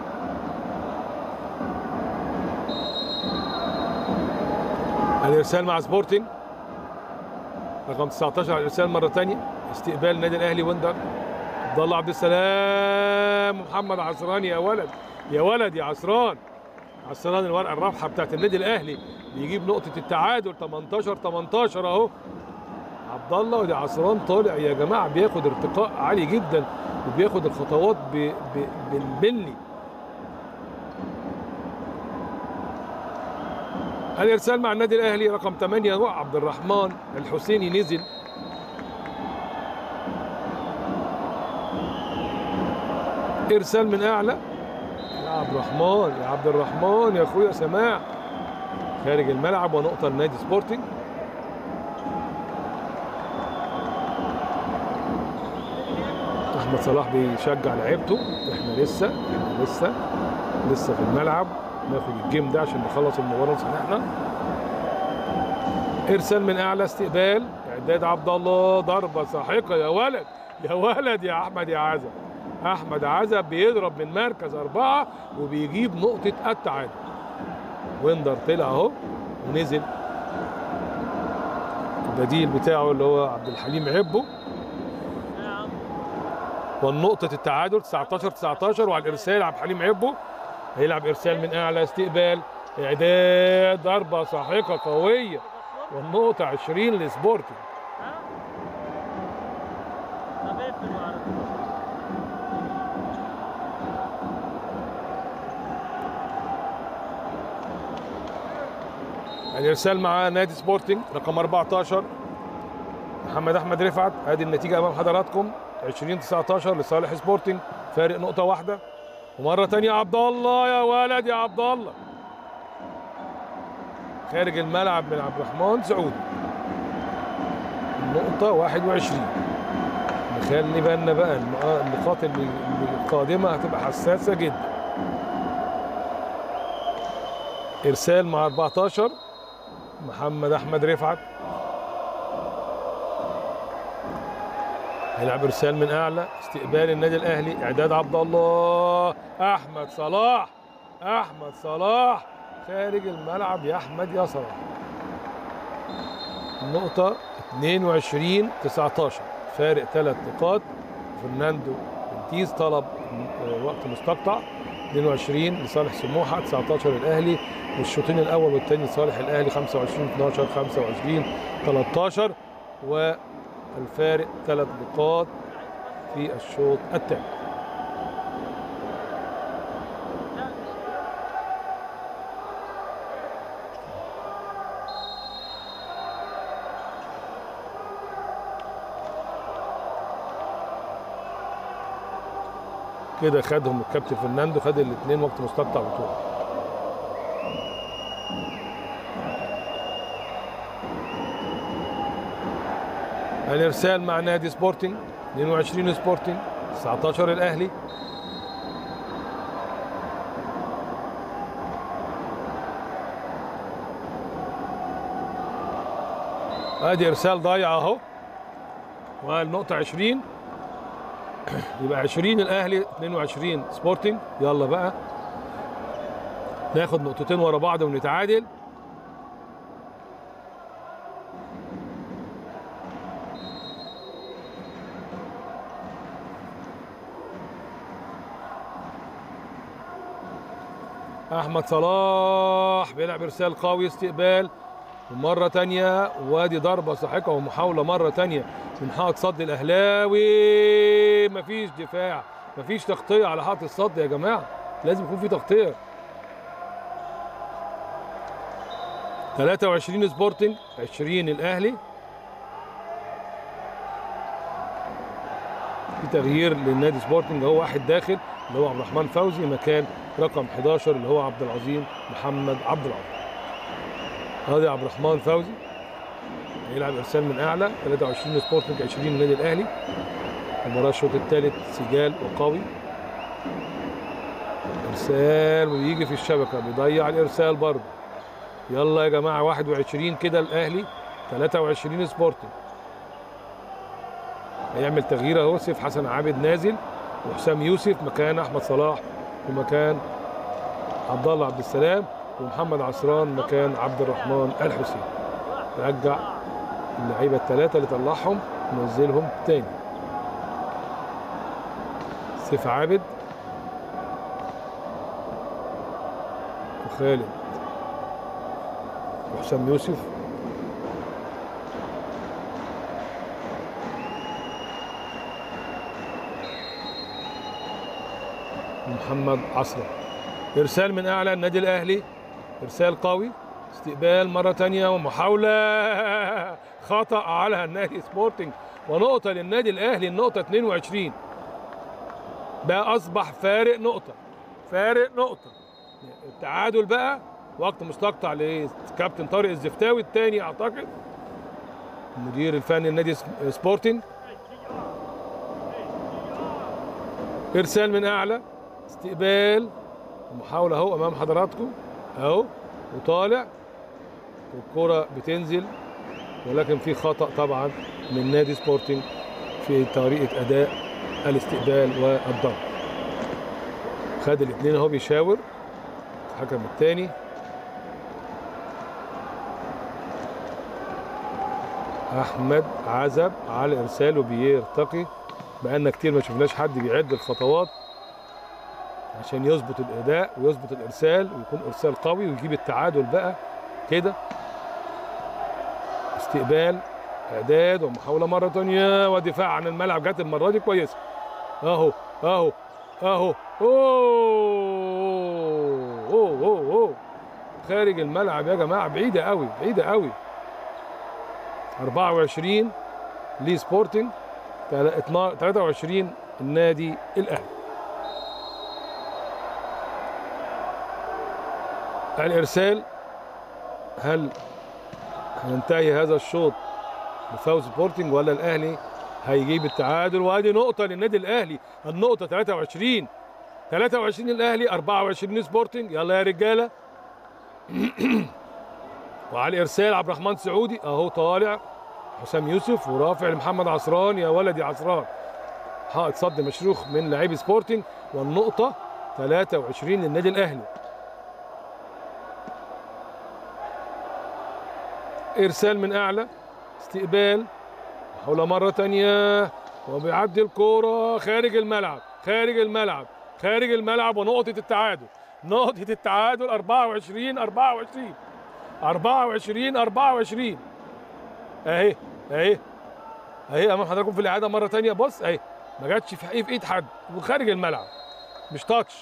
الارسال مع سبورتنج رقم 19 على الارسال مره ثانيه استقبال النادي الاهلي ويندر عبد الله عبد السلام محمد عصران يا ولد يا ولد يا عصران عصران الورقه الرابحه بتاعت النادي الاهلي بيجيب نقطه التعادل 18 18 اهو عبد الله ودي عصران طالع يا جماعه بياخد ارتقاء عالي جدا وبياخد الخطوات ب... ب... بالملي الارسال مع النادي الاهلي رقم 8 هو عبد الرحمن الحسيني نزل ارسال من اعلى يا عبد الرحمن يا عبد الرحمن يا اخويا سماع خارج الملعب ونقطه لنادي سبورتنج احمد صلاح بيشجع لعيبته احنا لسه احنا لسه لسه في الملعب ناخد الجيم ده عشان نخلص المباراه احنا ارسال من اعلى استقبال اعداد عبد الله ضربه ساحقه يا ولد يا ولد يا احمد يا عزب احمد عزب بيضرب من مركز اربعه وبيجيب نقطه التعادل ويندر طلع اهو ونزل البديل بتاعه اللي هو عبد الحليم عبو
نعم
والنقطة التعادل 19 19 وعلى الإرسال عبد الحليم عبو هيلعب إرسال من أعلى استقبال إعداد ضربة ساحقة قوية والنقطة 20 لسبورتنج
ها؟ طب اقفل وعرف.
الإرسال مع نادي سبورتنج رقم 14 محمد أحمد رفعت هذه النتيجة أمام حضراتكم 20 19 لصالح سبورتنج فارق نقطة واحدة ومرة تانية عبد الله يا ولد يا عبد الله خارج الملعب من عبد الرحمن سعودي النقطة 21 نخلي بالنا بقى النقا- النقاط اللي اللي القادمة هتبقى حساسة جدا إرسال مع 14 محمد أحمد رفعت هيلعب إرسال من أعلى استقبال النادي الأهلي إعداد عبد الله أحمد صلاح أحمد صلاح خارج الملعب يا أحمد يا صلاح النقطة 22 19 فارق ثلاث نقاط فرناندو بنتيز طلب آه، وقت مستقطع 22 لصالح سموحة 19 الأهلي والشوطين الأول والثاني لصالح الأهلي 25 12 25 13 والفارق ثلاث نقاط في الشوط الثاني كده خدهم الكابتن فرناندو خد الاثنين وقت مستقطع بطوله الارسال مع نادي سبورتنج 22 سبورتنج 19 الاهلي ادي ارسال ضايع اهو والنقطة 20 يبقى 20 الاهلي 22 سبورتنج يلا بقى ناخد نقطتين ورا بعض ونتعادل احمد صلاح بيلعب ارسال قوي استقبال ومرة تانية وادي ضربة ساحقة ومحاولة مرة تانية من حائط صد الأهلاوي مفيش دفاع مفيش تغطية على حائط الصد يا جماعة لازم يكون في تغطية 23 سبورتنج 20 الأهلي في تغيير للنادي سبورتنج هو واحد داخل اللي هو عبد الرحمن فوزي مكان رقم 11 اللي هو عبد العظيم محمد عبد العظيم هذا عبد الرحمن فوزي هيلعب ارسال من اعلى 23 سبورتنج 20 النادي الاهلي المباراه الشوط الثالث سجال وقوي ارسال ويجي في الشبكه بيضيع الارسال برضه يلا يا جماعه 21 كده الاهلي 23 سبورتنج هيعمل تغيير اهو سيف حسن عابد نازل وحسام يوسف مكان احمد صلاح ومكان عبد الله عبد السلام ومحمد عصران مكان عبد الرحمن الحسين رجع اللعيبه الثلاثه اللي طلعهم ونزلهم تاني سيف عابد وخالد وحسام يوسف ومحمد عصران ارسال من اعلى النادي الاهلي ارسال قوي استقبال مره تانية ومحاوله خطا على النادي سبورتنج ونقطه للنادي الاهلي النقطه 22 بقى اصبح فارق نقطه فارق نقطه التعادل بقى وقت مستقطع لكابتن طارق الزفتاوي الثاني اعتقد المدير الفني النادي سبورتنج ارسال من اعلى استقبال محاولة اهو امام حضراتكم اهو وطالع والكرة بتنزل ولكن في خطأ طبعا من نادي سبورتنج في طريقة اداء الاستقبال والضرب خد الاثنين اهو بيشاور الحكم الثاني احمد عزب على ارسال وبيرتقي بقالنا كتير ما شفناش حد بيعد الخطوات عشان يظبط الاداء ويظبط الارسال ويكون ارسال قوي ويجيب التعادل بقى كده استقبال اعداد ومحاوله مره ثانيه ودفاع عن الملعب جت المره دي كويسه اهو اهو اهو اوه اوه اوه اوه خارج الملعب يا جماعه بعيده قوي بعيده قوي 24 لي سبورتنج تلا- اتنا- 23 النادي الاهلي الارسال هل هينتهي هذا الشوط بفوز سبورتنج ولا الاهلي هيجيب التعادل وادي نقطه للنادي الاهلي النقطه 23 23 الاهلي 24 سبورتنج يلا يا رجاله وعلى الارسال عبد الرحمن سعودي اهو طالع حسام يوسف ورافع لمحمد عصران يا ولد يا عصران حائط صد مشروخ من لاعبي سبورتنج والنقطه 23 للنادي الاهلي ارسال من اعلى استقبال محاولة مرة تانية وبيعدي الكورة خارج الملعب خارج الملعب خارج الملعب ونقطة التعادل نقطة التعادل 24 24 24 24 اهي اهي اهي امام حضراتكم في الاعادة مرة تانية بص اهي ما جاتش في في ايد حد وخارج الملعب مش تاتش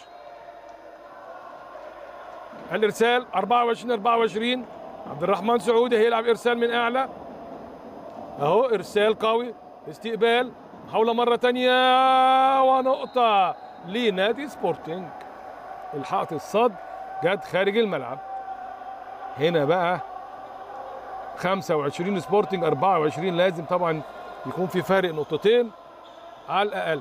الارسال 24 24 عبد الرحمن سعودي هيلعب ارسال من اعلى اهو ارسال قوي استقبال محاولة مرة تانية ونقطة لنادي سبورتنج الحقت الصد جت خارج الملعب هنا بقى 25 سبورتنج 24 لازم طبعا يكون في فارق نقطتين على الاقل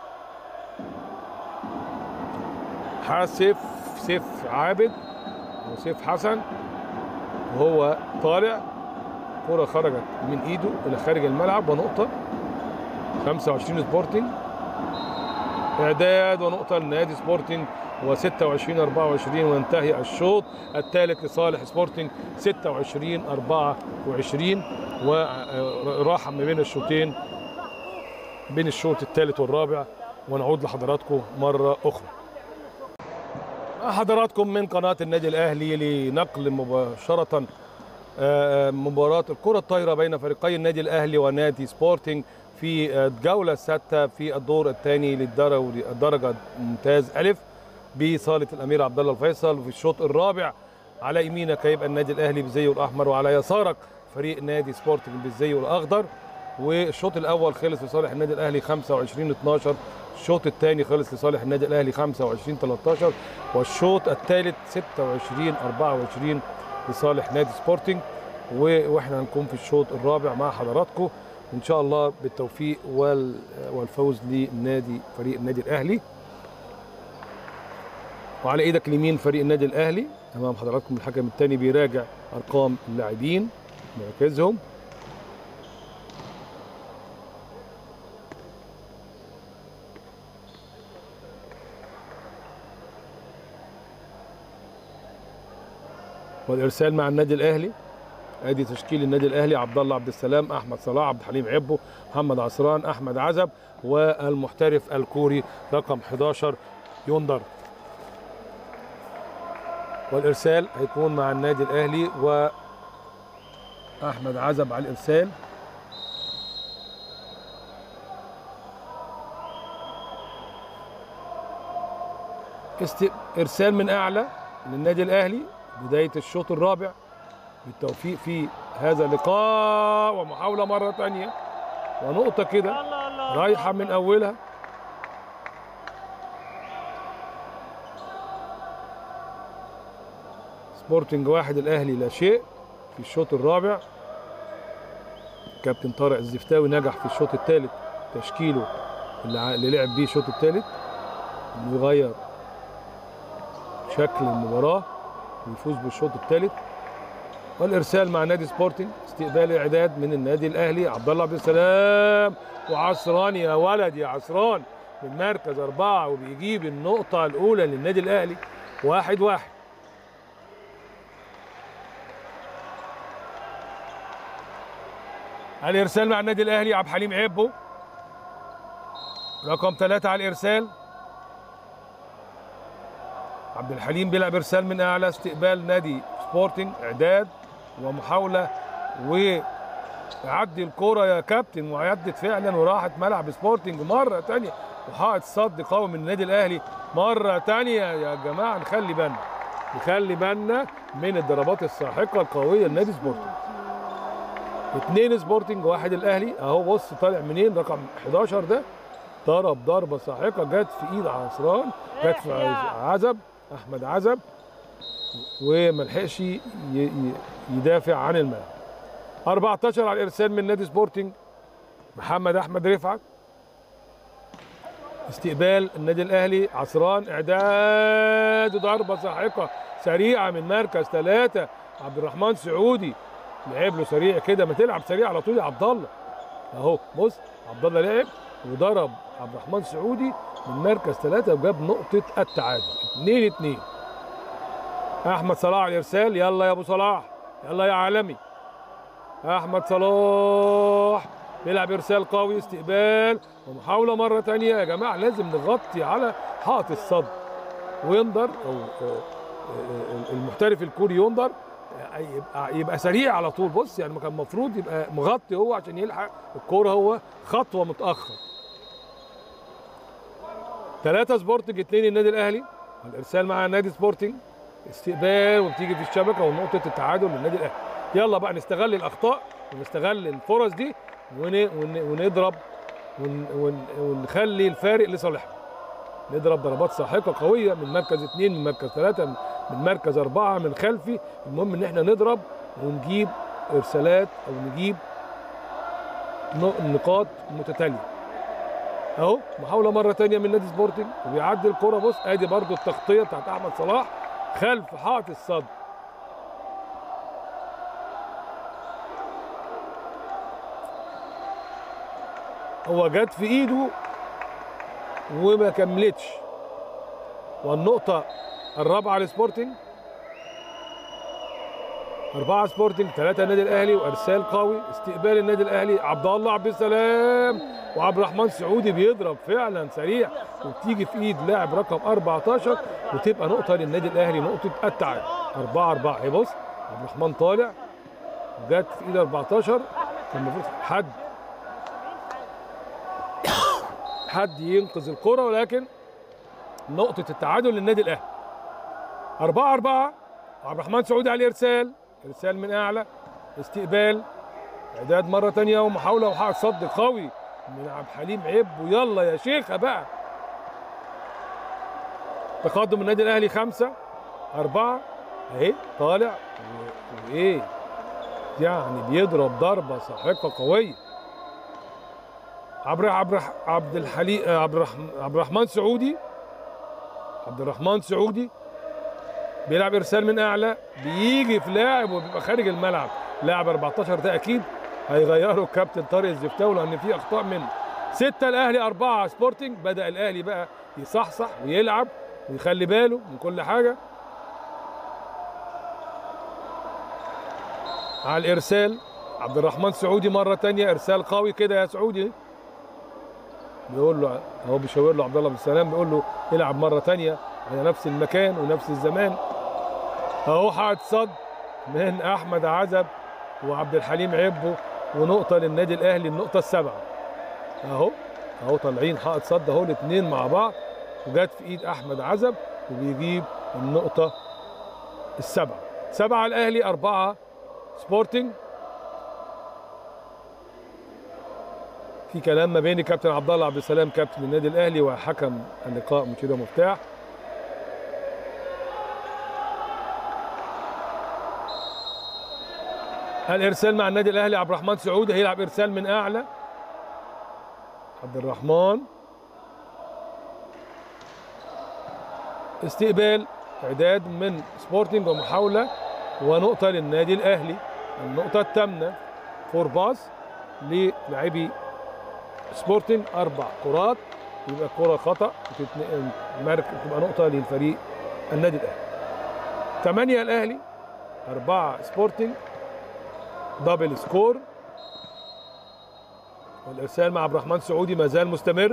حاسف سيف عابد وسيف حسن وهو طالع كرة خرجت من ايده الى خارج الملعب ونقطة 25 سبورتنج اعداد ونقطة لنادي سبورتنج و26 24 وينتهي الشوط الثالث لصالح سبورتنج 26 24 وراحة ما بين الشوطين بين الشوط الثالث والرابع ونعود لحضراتكم مرة أخرى مع حضراتكم من قناة النادي الأهلي لنقل مباشرة آه، مباراة الكرة الطايرة بين فريقي النادي الأهلي ونادي سبورتنج في آه، الجولة السادسة في الدور الثاني للدرجة الدرجة ممتاز ألف بصالة الأمير عبد الله الفيصل وفي الشوط الرابع على يمينك هيبقى النادي الأهلي بالزي الأحمر وعلى يسارك فريق نادي سبورتنج بالزي الأخضر والشوط الأول خلص لصالح النادي الأهلي 25 12 الشوط الثاني خلص لصالح النادي الأهلي 25 13 والشوط الثالث 26 24 لصالح نادي سبورتنج و- واحنا هنكون في الشوط الرابع مع حضراتكم ان شاء الله بالتوفيق وال- والفوز لنادي فريق النادي الاهلي وعلى ايدك اليمين فريق النادي الاهلي امام حضراتكم الحكم الثاني بيراجع ارقام اللاعبين مراكزهم والارسال مع النادي الاهلي ادي تشكيل النادي الاهلي عبد الله عبد السلام احمد صلاح عبد الحليم عبو محمد عصران احمد عزب والمحترف الكوري رقم 11 يندر والارسال هيكون مع النادي الاهلي و احمد عزب على الارسال است... ارسال من اعلى للنادي الاهلي بدايه الشوط الرابع بالتوفيق في هذا اللقاء ومحاوله مره ثانيه ونقطه كده
الله الله
رايحه من اولها سبورتنج واحد الاهلي لا شيء في الشوط الرابع كابتن طارق الزفتاوي نجح في الشوط الثالث تشكيله اللي ع- اللي لعب بيه الشوط الثالث انه يغير شكل المباراه ويفوز بالشوط الثالث والارسال مع نادي سبورتنج استقبال اعداد من النادي الاهلي عبد الله عبد السلام وعصران يا ولد يا عصران من مركز اربعه وبيجيب النقطه الاولى للنادي الاهلي واحد واحد الارسال مع النادي الاهلي عبد الحليم عبو رقم ثلاثة على الارسال عبد الحليم بيلعب ارسال من اعلى استقبال نادي سبورتنج اعداد ومحاوله وعدي الكرة يا كابتن وعدت فعلا وراحت ملعب سبورتنج مرة تانية وحائط صد قوي من النادي الاهلي مرة تانية يا جماعة نخلي بالنا نخلي بالنا من الضربات الساحقة القوية لنادي سبورتنج اتنين سبورتنج واحد الاهلي اهو بص طالع منين رقم 11 ده ضرب ضربة ساحقة جت في ايد عصران جت في عزب احمد عزب وملحقش ي- ي- يدافع عن الملعب 14 على الارسال من نادي سبورتنج محمد احمد رفعت استقبال النادي الاهلي عصران اعداد ضربه ساحقه سريعه من مركز ثلاثه عبد الرحمن سعودي لعب له سريع كده ما تلعب سريع على طول يا عبد الله اهو بص عبد الله لعب وضرب عبد الرحمن سعودي من مركز ثلاثه وجاب نقطه التعادل 2 2 احمد صلاح على الارسال يلا يا ابو صلاح يلا يا عالمي احمد صلاح بيلعب ارسال قوي استقبال ومحاوله مره تانية يا جماعه لازم نغطي على حائط الصد ويندر او آه، آه، المحترف الكوري يندر آه، يبقى يبقى سريع على طول بص يعني كان المفروض يبقى مغطي هو عشان يلحق الكوره هو خطوه متاخر ثلاثة سبورتنج اثنين النادي الاهلي الارسال مع نادي سبورتنج استقبال وبتيجي في الشبكه ونقطه التعادل للنادي الاهلي يلا بقى نستغل الاخطاء ونستغل الفرص دي ون... ون... ونضرب ون... ون... ونخلي الفارق لصالحنا نضرب ضربات ساحقه قويه من مركز اثنين من مركز ثلاثه من مركز اربعه من خلفي المهم ان احنا نضرب ونجيب ارسالات او نجيب نق- نقاط متتاليه اهو محاوله مره تانية من نادي سبورتنج وبيعدي الكره بص ادي برضو التغطيه بتاعت احمد صلاح خلف حائط الصد هو جت في ايده وما كملتش والنقطة الرابعة لسبورتنج أربعة سبورتنج ثلاثة النادي الأهلي وإرسال قوي استقبال النادي الأهلي عبد الله عبد السلام وعبد الرحمن سعودي بيضرب فعلا سريع وبتيجي في إيد لاعب رقم 14 وتبقى نقطة للنادي الأهلي نقطة التعادل 4 4 هي بص عبد الرحمن طالع جت في إيد 14 كان المفروض حد حد ينقذ الكرة ولكن نقطة التعادل للنادي الأهلي 4 4 عبد الرحمن سعودي على الإرسال إرسال من أعلى استقبال إعداد مرة تانية ومحاولة وحق صد قوي من عبد الحليم عيب ويلا يا شيخة بقى تقدم النادي الأهلي خمسة أربعة أهي طالع و- وإيه يعني بيضرب ضربة ساحقة قوية عبد عبد عبد الحليم عبد الرحمن عبد الرحمن سعودي عبد الرحمن سعودي بيلعب ارسال من اعلى بيجي في لاعب وبيبقى خارج الملعب لاعب 14 ده اكيد هيغيره الكابتن طارق الزفتاوي لان في اخطاء منه ستة الاهلي أربعة سبورتنج بدأ الاهلي بقى يصحصح ويلعب ويخلي باله من كل حاجة على الارسال عبد الرحمن سعودي مرة تانية ارسال قوي كده يا سعودي بيقول له هو بيشاور له عبد الله بن سلام بيقول له العب مره تانية على نفس المكان ونفس الزمان اهو حائط صد من احمد عزب وعبد الحليم عبو ونقطه للنادي الاهلي النقطه السابعه اهو اهو طالعين حائط صد اهو الاثنين مع بعض وجت في ايد احمد عزب وبيجيب النقطه السبعه سبعه الاهلي اربعه سبورتنج في كلام ما بين كابتن عبد الله عبد السلام كابتن النادي الاهلي وحكم اللقاء مشير مفتاح الارسال مع النادي الاهلي عبد الرحمن سعودي هيلعب ارسال من اعلى عبد الرحمن استقبال اعداد من سبورتنج ومحاوله ونقطه للنادي الاهلي النقطه الثامنه فور باس للاعبي سبورتنج اربع كرات يبقى كره خطا وتتنقل مارك تبقى نقطه للفريق النادي الاهلي ثمانية الاهلي أربعة سبورتنج دبل سكور والارسال مع عبد الرحمن سعودي ما زال مستمر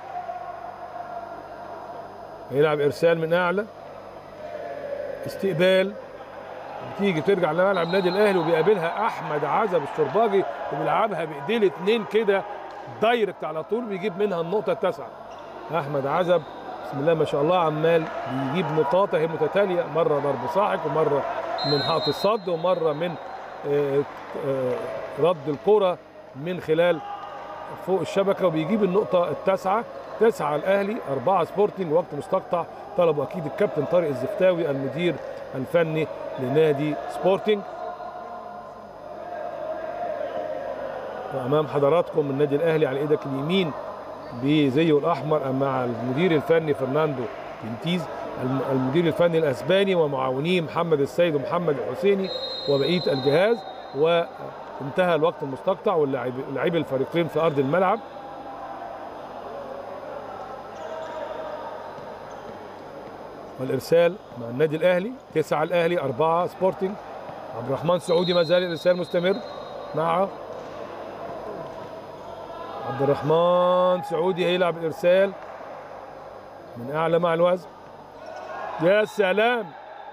هيلعب ارسال من اعلى استقبال بتيجي ترجع لملعب النادي الاهلي وبيقابلها احمد عزب الشرباجي وبيلعبها بايديه الاثنين كده دايركت على طول بيجيب منها النقطه التاسعه احمد عزب بسم الله ما شاء الله عمال بيجيب نقاط اهي متتاليه مره ضرب صاعق ومره من حائط الصد ومره من آه، آه، رد الكره من خلال فوق الشبكه وبيجيب النقطه التاسعه تسعه الاهلي اربعه سبورتنج وقت مستقطع طلبوا اكيد الكابتن طارق الزفتاوي المدير الفني لنادي سبورتنج وامام حضراتكم النادي الاهلي على ايدك اليمين بزيه الاحمر مع المدير الفني فرناندو بنتيز الم- المدير الفني الاسباني ومعاونيه محمد السيد ومحمد الحسيني وبقيه الجهاز وانتهى الوقت المستقطع واللاعبي الفريقين في ارض الملعب والارسال مع النادي الاهلي تسعه الاهلي اربعه سبورتنج عبد الرحمن سعودي ما زال الارسال مستمر مع عبد الرحمن سعودي هيلعب الارسال من اعلى مع الوزن يا سلام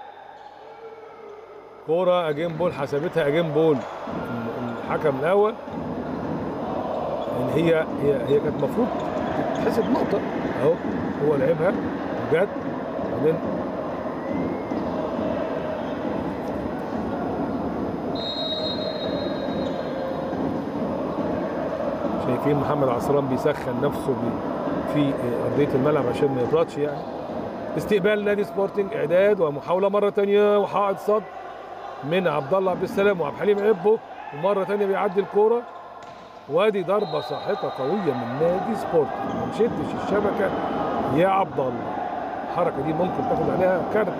كرة اجين بول حسبتها اجين بول الحكم الاول يعني هي هي هي كانت المفروض تتحسب نقطة اهو هو لعبها وجت بعدين شايفين محمد عصران بيسخن نفسه بي- في ارضيه الملعب عشان ما يبردش يعني استقبال نادي سبورتنج اعداد ومحاوله مره ثانيه وحائط صد من عبد الله عبد السلام وعبد الحليم عبو ومره ثانيه بيعدي الكوره وادي ضربه ساحقه قويه من نادي سبورتنج ما مشيتش الشبكه يا عبد الله الحركه دي ممكن تاخد عليها كارت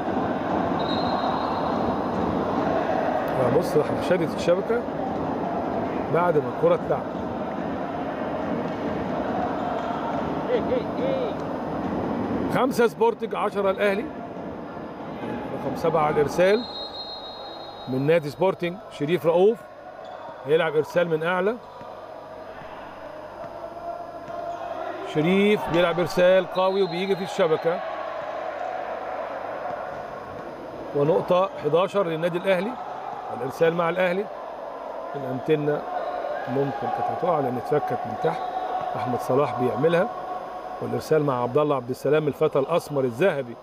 بص راح شدت الشبكه بعد ما الكره اتلعبت
Hey, hey, hey.
خمسة سبورتنج 10 الأهلي رقم سبعة على الإرسال من نادي سبورتنج شريف رؤوف هيلعب إرسال من أعلى شريف بيلعب إرسال قوي وبيجي في الشبكة ونقطة 11 للنادي الأهلي الإرسال مع الأهلي الأنتنة ممكن كانت هتقع لأن اتفكت من تحت أحمد صلاح بيعملها والارسال مع عبد الله عبد السلام الفتى الاسمر الذهبي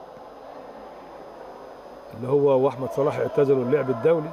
اللي هو واحمد صلاح اعتزلوا اللعب الدولي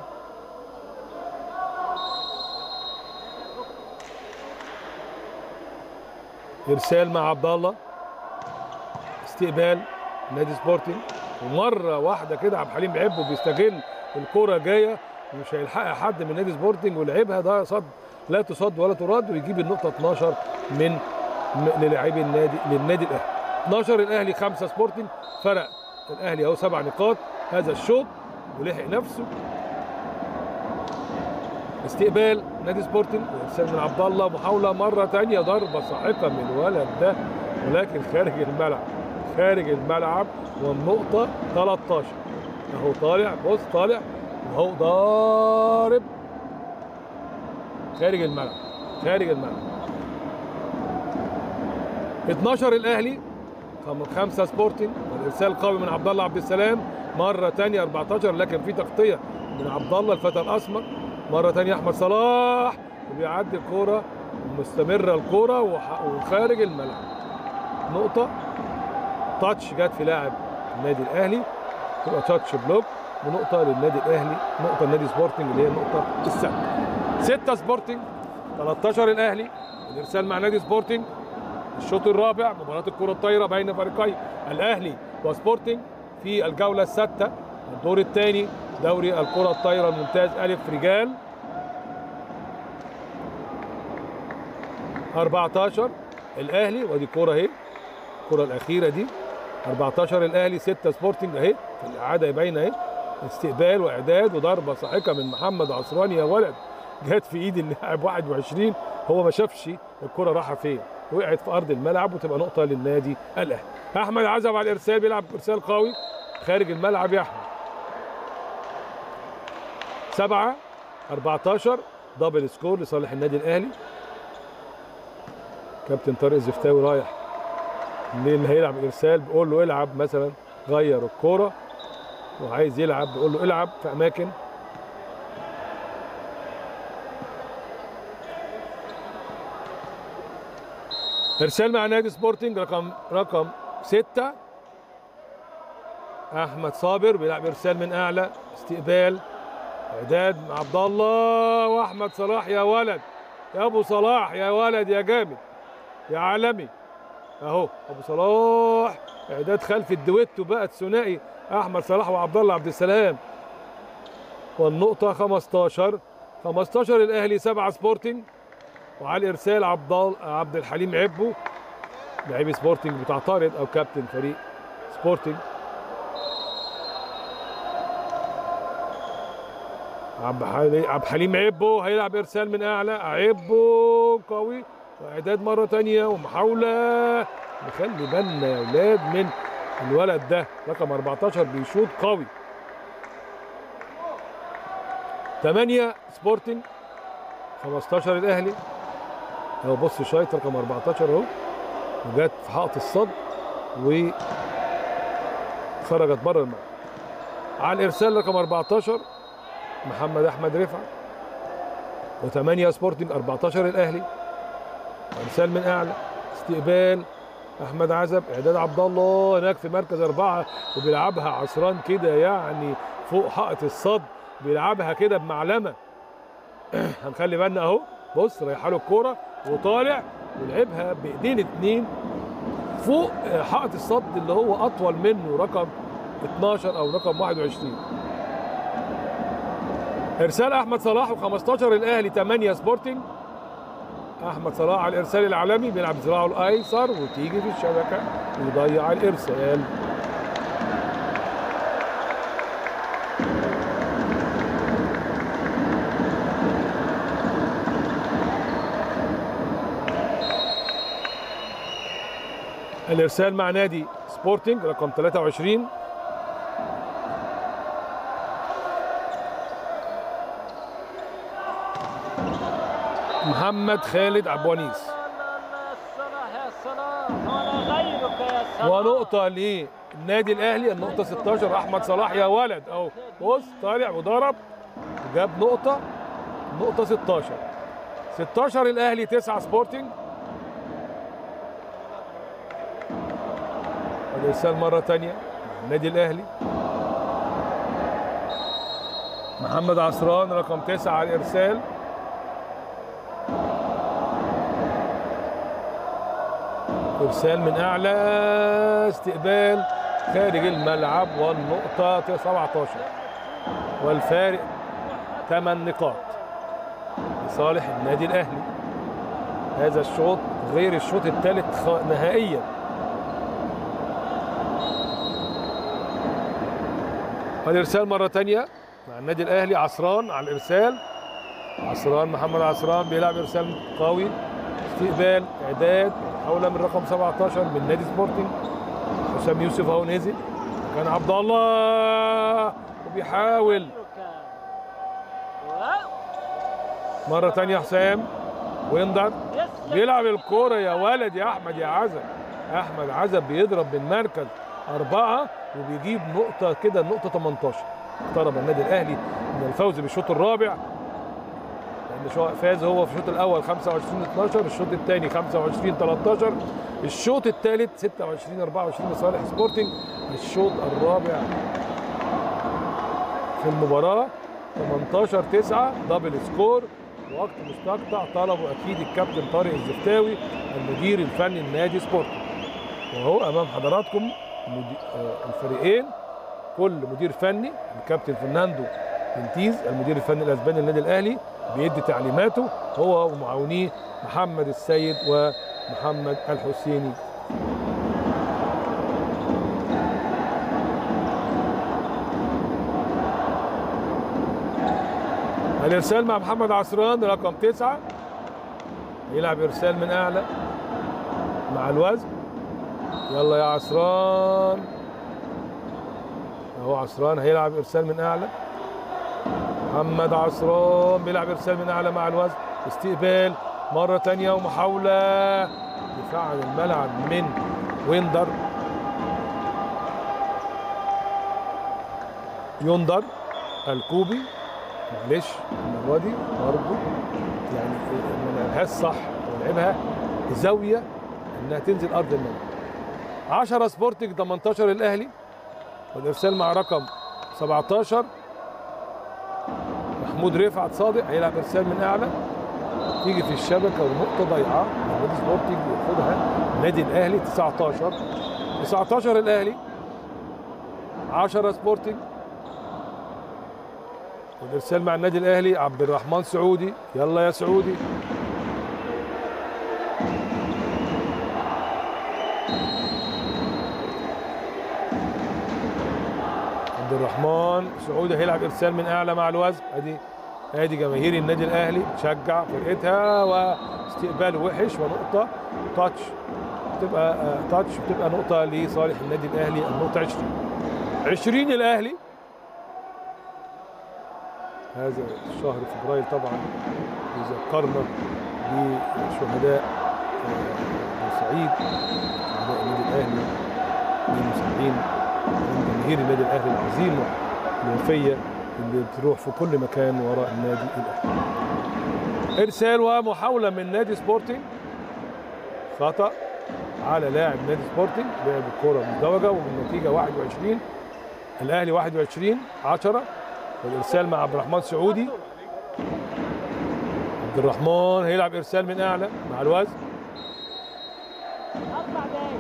ارسال مع عبد الله استقبال نادي سبورتنج ومره واحده كده عبد الحليم عبو بيستغل الكره جايه ومش هيلحقها حد من نادي سبورتنج ولعبها ده صد لا تصد ولا ترد ويجيب النقطه 12 من م- للاعبي النادي للنادي الاهلي 12 الاهلي 5 سبورتنج فرق الاهلي اهو سبع نقاط هذا الشوط ولحق نفسه استقبال نادي سبورتنج وارسال من عبد الله محاوله مره ثانيه ضربه صاعقه من الولد ده ولكن خارج الملعب خارج الملعب والنقطه 13 اهو طالع بص طالع وهو ضارب خارج الملعب خارج الملعب 12 الاهلي خم- خمسه سبورتنج والارسال قوي من عبد الله عبد السلام مره ثانيه 14 لكن في تغطيه من عبد الله الفتى الاسمر مره ثانيه احمد صلاح وبيعدي الكوره ومستمره الكوره وح- وخارج الملعب نقطه تاتش جت في لاعب النادي الاهلي تبقى تاتش بلوك ونقطه للنادي الاهلي نقطه النادي سبورتنج اللي هي النقطه السادسه 6 سبورتنج 13 الاهلي الارسال مع نادي سبورتنج الشوط الرابع مباراة الكرة الطايرة بين فريقي الأهلي وسبورتنج في الجولة السادسة الدور الثاني دوري الكرة الطايرة الممتاز ألف رجال 14 الأهلي ودي كرة أهي الكرة الأخيرة دي 14 الأهلي 6 سبورتنج أهي في الإعادة باينة أهي استقبال وإعداد وضربة ساحقة من محمد عصران يا ولد جت في إيد اللاعب 21 هو ما شافش الكرة رايحة فين وقعت في ارض الملعب وتبقى نقطه للنادي الاهلي احمد عزب على الارسال بيلعب ارسال قوي خارج الملعب يا احمد سبعة 14 دبل سكور لصالح النادي الاهلي كابتن طارق الزفتاوي رايح اللي هيلعب ارسال بيقول له العب مثلا غير الكوره وعايز يلعب بيقول له العب في اماكن ارسال مع نادي سبورتنج رقم رقم ستة احمد صابر بيلعب ارسال من اعلى استقبال اعداد مع عبد الله واحمد صلاح يا ولد يا ابو صلاح يا ولد يا جامد يا عالمي اهو ابو صلاح اعداد خلف الدويتو بقى الثنائي احمد صلاح وعبد الله عبد السلام والنقطة 15 15 الاهلي 7 سبورتنج وعلى الارسال عبد ال- عبد الحليم عبو لاعب سبورتنج بتاع طارد او كابتن فريق سبورتنج عبد حليم عبد الحليم عبو هيلعب ارسال من اعلى عبو قوي واعداد مره تانية ومحاوله نخلي بالنا يا اولاد من الولد ده رقم 14 بيشوط قوي 8 سبورتنج 15 الاهلي اهو بص شايط رقم 14 اهو وجت في حائط الصد و خرجت بره الملعب على الارسال رقم 14 محمد احمد رفعت و8 سبورتنج 14 الاهلي ارسال من اعلى استقبال احمد عزب اعداد عبد الله هناك في مركز اربعه وبيلعبها عصران كده يعني فوق حائط الصد بيلعبها كده بمعلمه هنخلي بالنا اهو بص رايحه له الكوره وطالع ولعبها بايدين اتنين فوق حائط الصد اللي هو اطول منه رقم 12 او رقم 21 ارسال احمد صلاح و15 الاهلي 8 سبورتنج احمد صلاح على الارسال العالمي بيلعب ذراعه الايسر وتيجي في الشبكه ويضيع الارسال الارسال مع نادي سبورتنج رقم 23 محمد خالد عبوانيس
صلاح يا صلاح ولا غيرك يا صلاح
ونقطة للنادي الأهلي النقطة 16 أحمد صلاح يا ولد أهو بص طالع وضرب وجاب نقطة نقطة 16 16 الأهلي 9 سبورتنج الإرسال مرة تانية مع النادي الأهلي محمد عصران رقم 9 على الإرسال ارسال من اعلى استقبال خارج الملعب والنقطة 17 والفارق 8 نقاط لصالح النادي الاهلي هذا الشوط غير الشوط الثالث خ- نهائيا الارسال مرة تانية مع النادي الاهلي عصران على الارسال عصران محمد عصران بيلعب ارسال قوي استقبال اعداد محاوله من رقم 17 من نادي سبورتنج حسام يوسف اهو نزل كان عبد الله وبيحاول مره تانية حسام ويندر بيلعب الكوره يا ولد يا احمد يا عزب احمد عزب بيضرب من مركز اربعه وبيجيب نقطه كده النقطه 18 اقترب النادي الاهلي من الفوز بالشوط الرابع لان شو فاز هو في الشوط الاول 25 12 الشوط الثاني 25 13 الشوط الثالث 26 24 لصالح سبورتنج الشوط الرابع في المباراه 18 9 دبل سكور وقت مستقطع طلبه اكيد الكابتن طارق الزفتاوي المدير الفني لنادي سبورتنج وهو امام حضراتكم مدي- آه، الفريقين كل مدير فني الكابتن فرناندو بنتيز المدير الفني الاسباني للنادي الاهلي بيدي تعليماته هو ومعاونيه محمد السيد ومحمد الحسيني الارسال مع محمد عصران رقم تسعة يلعب ارسال من اعلى مع الوزن يلا يا عصران اهو عصران هيلعب ارسال من اعلى محمد عصران بيلعب ارسال من اعلى مع الوزن استقبال مره تانية ومحاوله دفاع عن الملعب من ويندر يندر الكوبي معلش المره دي برضه يعني ما لعبهاش صح ولعبها بزاويه انها تنزل ارض الملعب 10 سبورتنج 18 الاهلي والارسال مع رقم 17 محمود رفعت صادق هيلعب ارسال من اعلى تيجي في الشبكه ونقطه ضايعه النادي سبورتنج ياخدها النادي الاهلي 19 19 الاهلي 10 سبورتنج والارسال مع النادي الاهلي عبد الرحمن سعودي يلا يا سعودي عبد الرحمن سعودي هيلعب ارسال من اعلى مع الوزن ادي ادي جماهير النادي الاهلي تشجع فرقتها واستقبال وحش ونقطه تاتش بتبقى آه، تاتش بتبقى نقطه لصالح النادي الاهلي النقطه 20 20 الاهلي هذا الشهر فبراير طبعا يذكرنا بشهداء آه، بورسعيد شهداء النادي الاهلي المسلمين من جماهير النادي الاهلي العظيمه الوفيه اللي بتروح في كل مكان وراء النادي الاهلي ارسال ومحاوله من نادي سبورتنج خطا على لاعب نادي سبورتنج لعب الكره مزدوجه وبالنتيجه 21 الاهلي 21 10 والارسال مع عبد الرحمن سعودي عبد الرحمن هيلعب ارسال من اعلى مع الوزن
اربع دقايق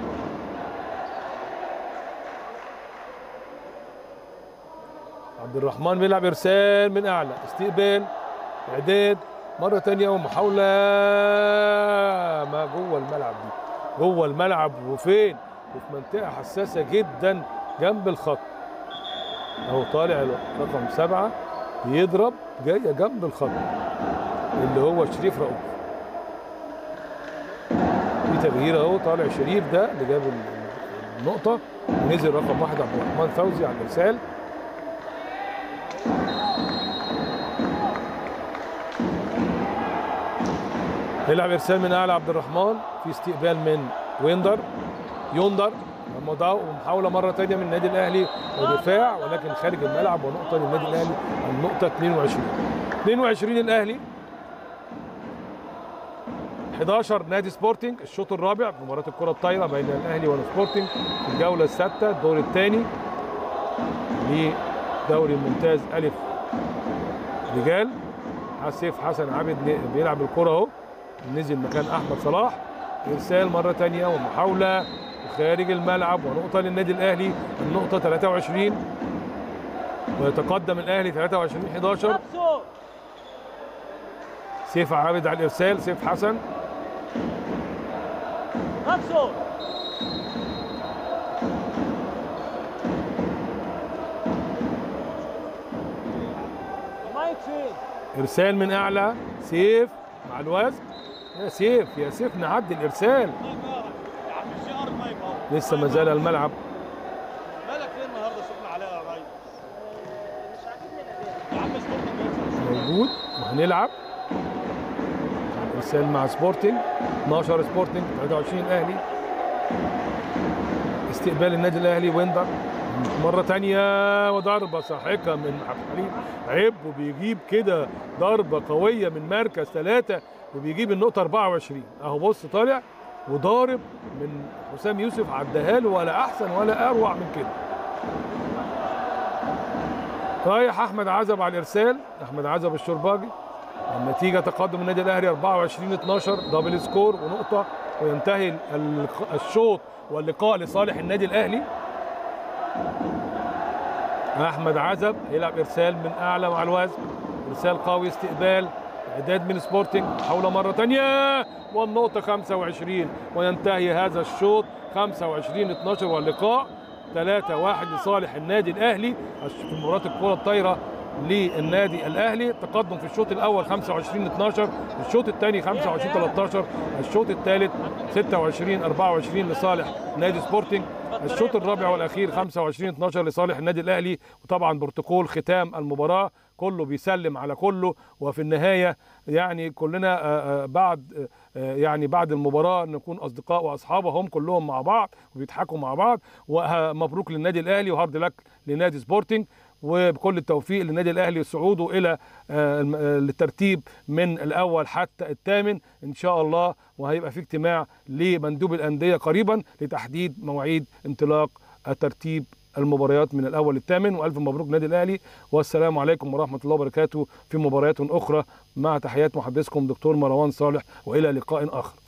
عبد الرحمن بيلعب ارسال من اعلى استقبال اعداد مره تانية ومحاوله ما جوه الملعب دي جوه الملعب وفين وفي منطقه حساسه جدا جنب الخط اهو طالع رقم سبعة بيضرب جايه جنب الخط اللي هو شريف رؤوف في تغيير اهو طالع شريف ده اللي جاب ال- النقطه ونزل رقم واحد عبد الرحمن فوزي على الارسال يلعب ارسال من اعلى عبد الرحمن في استقبال من ويندر يندر مضى ومحاوله مره ثانيه من النادي الاهلي ودفاع ولكن خارج الملعب ونقطه للنادي الاهلي النقطه 22 22 الاهلي 11 نادي سبورتنج الشوط الرابع في مباراه الكره الطايره بين الاهلي والسبورتنج في الجوله السادسه الدور الثاني لدوري الممتاز الف رجال سيف حسن عابد بيلعب الكره اهو نزل مكان احمد صلاح ارسال مره ثانيه ومحاوله خارج الملعب ونقطه للنادي الاهلي النقطه 23 ويتقدم الاهلي 23 11
نفسه
سيف عابد على الارسال سيف حسن
نفسه المايك فين؟
ارسال من اعلى سيف مع الوزن يا سيف يا سيف نعدي الارسال
يا عم الجي ار مايك اهو
لسه ما زال الملعب
مالك ليه النهارده شغل عليها يا راي مش عاجبني الاداء يا عم اسكتنا
موجود وهنلعب ارسال مع سبورتنج 12 سبورتنج 23 الاهلي استقبال النادي الاهلي ويندر مرة تانية وضربة ساحقة من عبد الحليم عيب وبيجيب كده ضربة قوية من مركز ثلاثة وبيجيب النقطة 24 اهو بص طالع وضارب من حسام يوسف عداها له ولا احسن ولا اروع من كده رايح احمد عزب على الارسال احمد عزب الشرباجي النتيجه تقدم النادي الاهلي 24 12 دبل سكور ونقطه وينتهي اللق- الشوط واللقاء لصالح النادي الاهلي احمد عزب يلعب ارسال من اعلى مع الوزن ارسال قوي استقبال اعداد من سبورتنج محاوله مره ثانيه والنقطه 25 وينتهي هذا الشوط 25 12 واللقاء 3 1 لصالح النادي الاهلي في مباراه الكره الطايره للنادي الاهلي تقدم في الشوط الاول 25 12 الشوط الثاني 25 13 الشوط الثالث 26 24 لصالح نادي سبورتنج الشوط الرابع والاخير 25 12 لصالح النادي الاهلي وطبعا بروتوكول ختام المباراه كله بيسلم على كله وفي النهايه يعني كلنا آه، آه، بعد آه، يعني بعد المباراه نكون اصدقاء واصحاب هم كلهم مع بعض وبيضحكوا مع بعض ومبروك للنادي الاهلي وهارد لك لنادي سبورتنج وبكل التوفيق للنادي الاهلي وصعوده الى آه، الم- آه، الترتيب من الاول حتى الثامن ان شاء الله وهيبقى في اجتماع لمندوب الانديه قريبا لتحديد مواعيد انطلاق ترتيب المباريات من الاول للثامن والف مبروك النادي الاهلي والسلام عليكم ورحمه الله وبركاته في مباريات اخرى مع تحيات محدثكم دكتور مروان صالح والى لقاء اخر